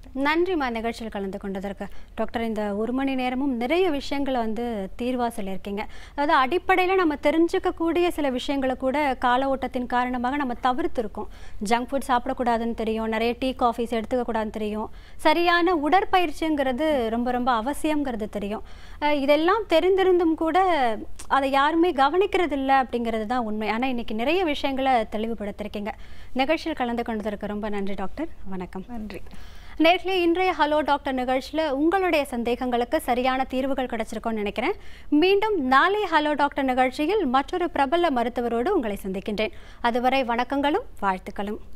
நன்றிம்மா நிகழ்ச்சியில் கலந்து கொண்டதற்கு டாக்டர் இந்த ஒரு மணி நேரமும் நிறைய விஷயங்களை வந்து தீர்வாக சொல்லியிருக்கீங்க அதாவது அடிப்படையில் நம்ம தெரிஞ்சுக்கக்கூடிய சில விஷயங்களை கூட கால ஓட்டத்தின் காரணமாக நம்ம தவிர்த்திருக்கோம் ஜங்க் ஃபுட் சாப்பிடக்கூடாதுன்னு தெரியும் நிறைய டீ காஃபிஸ் எடுத்துக்கக்கூடாதுன்னு தெரியும் சரியான உடற்பயிற்சிங்கிறது ரொம்ப ரொம்ப அவசியங்கிறது தெரியும் அஹ் இதெல்லாம் தெரிந்திருந்தும் கூட அதை யாருமே கவனிக்கிறது இல்லை அப்படிங்கிறது தான் உண்மை ஆனால் இன்னைக்கு நிறைய விஷயங்களை தெளிவுபடுத்திருக்கீங்க நிகழ்ச்சியில் கலந்து கொண்டதற்கு ரொம்ப நன்றி டாக்டர் வணக்கம் நன்றி நேர்களே இன்றைய ஹலோ டாக்டர் நிகழ்ச்சியில் உங்களுடைய சந்தேகங்களுக்கு சரியான தீர்வுகள் கிடைச்சிருக்கும்னு நினைக்கிறேன் மீண்டும் நாளை ஹலோ டாக்டர் நிகழ்ச்சியில் மற்றொரு பிரபல மருத்துவரோடு உங்களை சந்திக்கின்றேன் அதுவரை வணக்கங்களும் வாழ்த்துக்களும்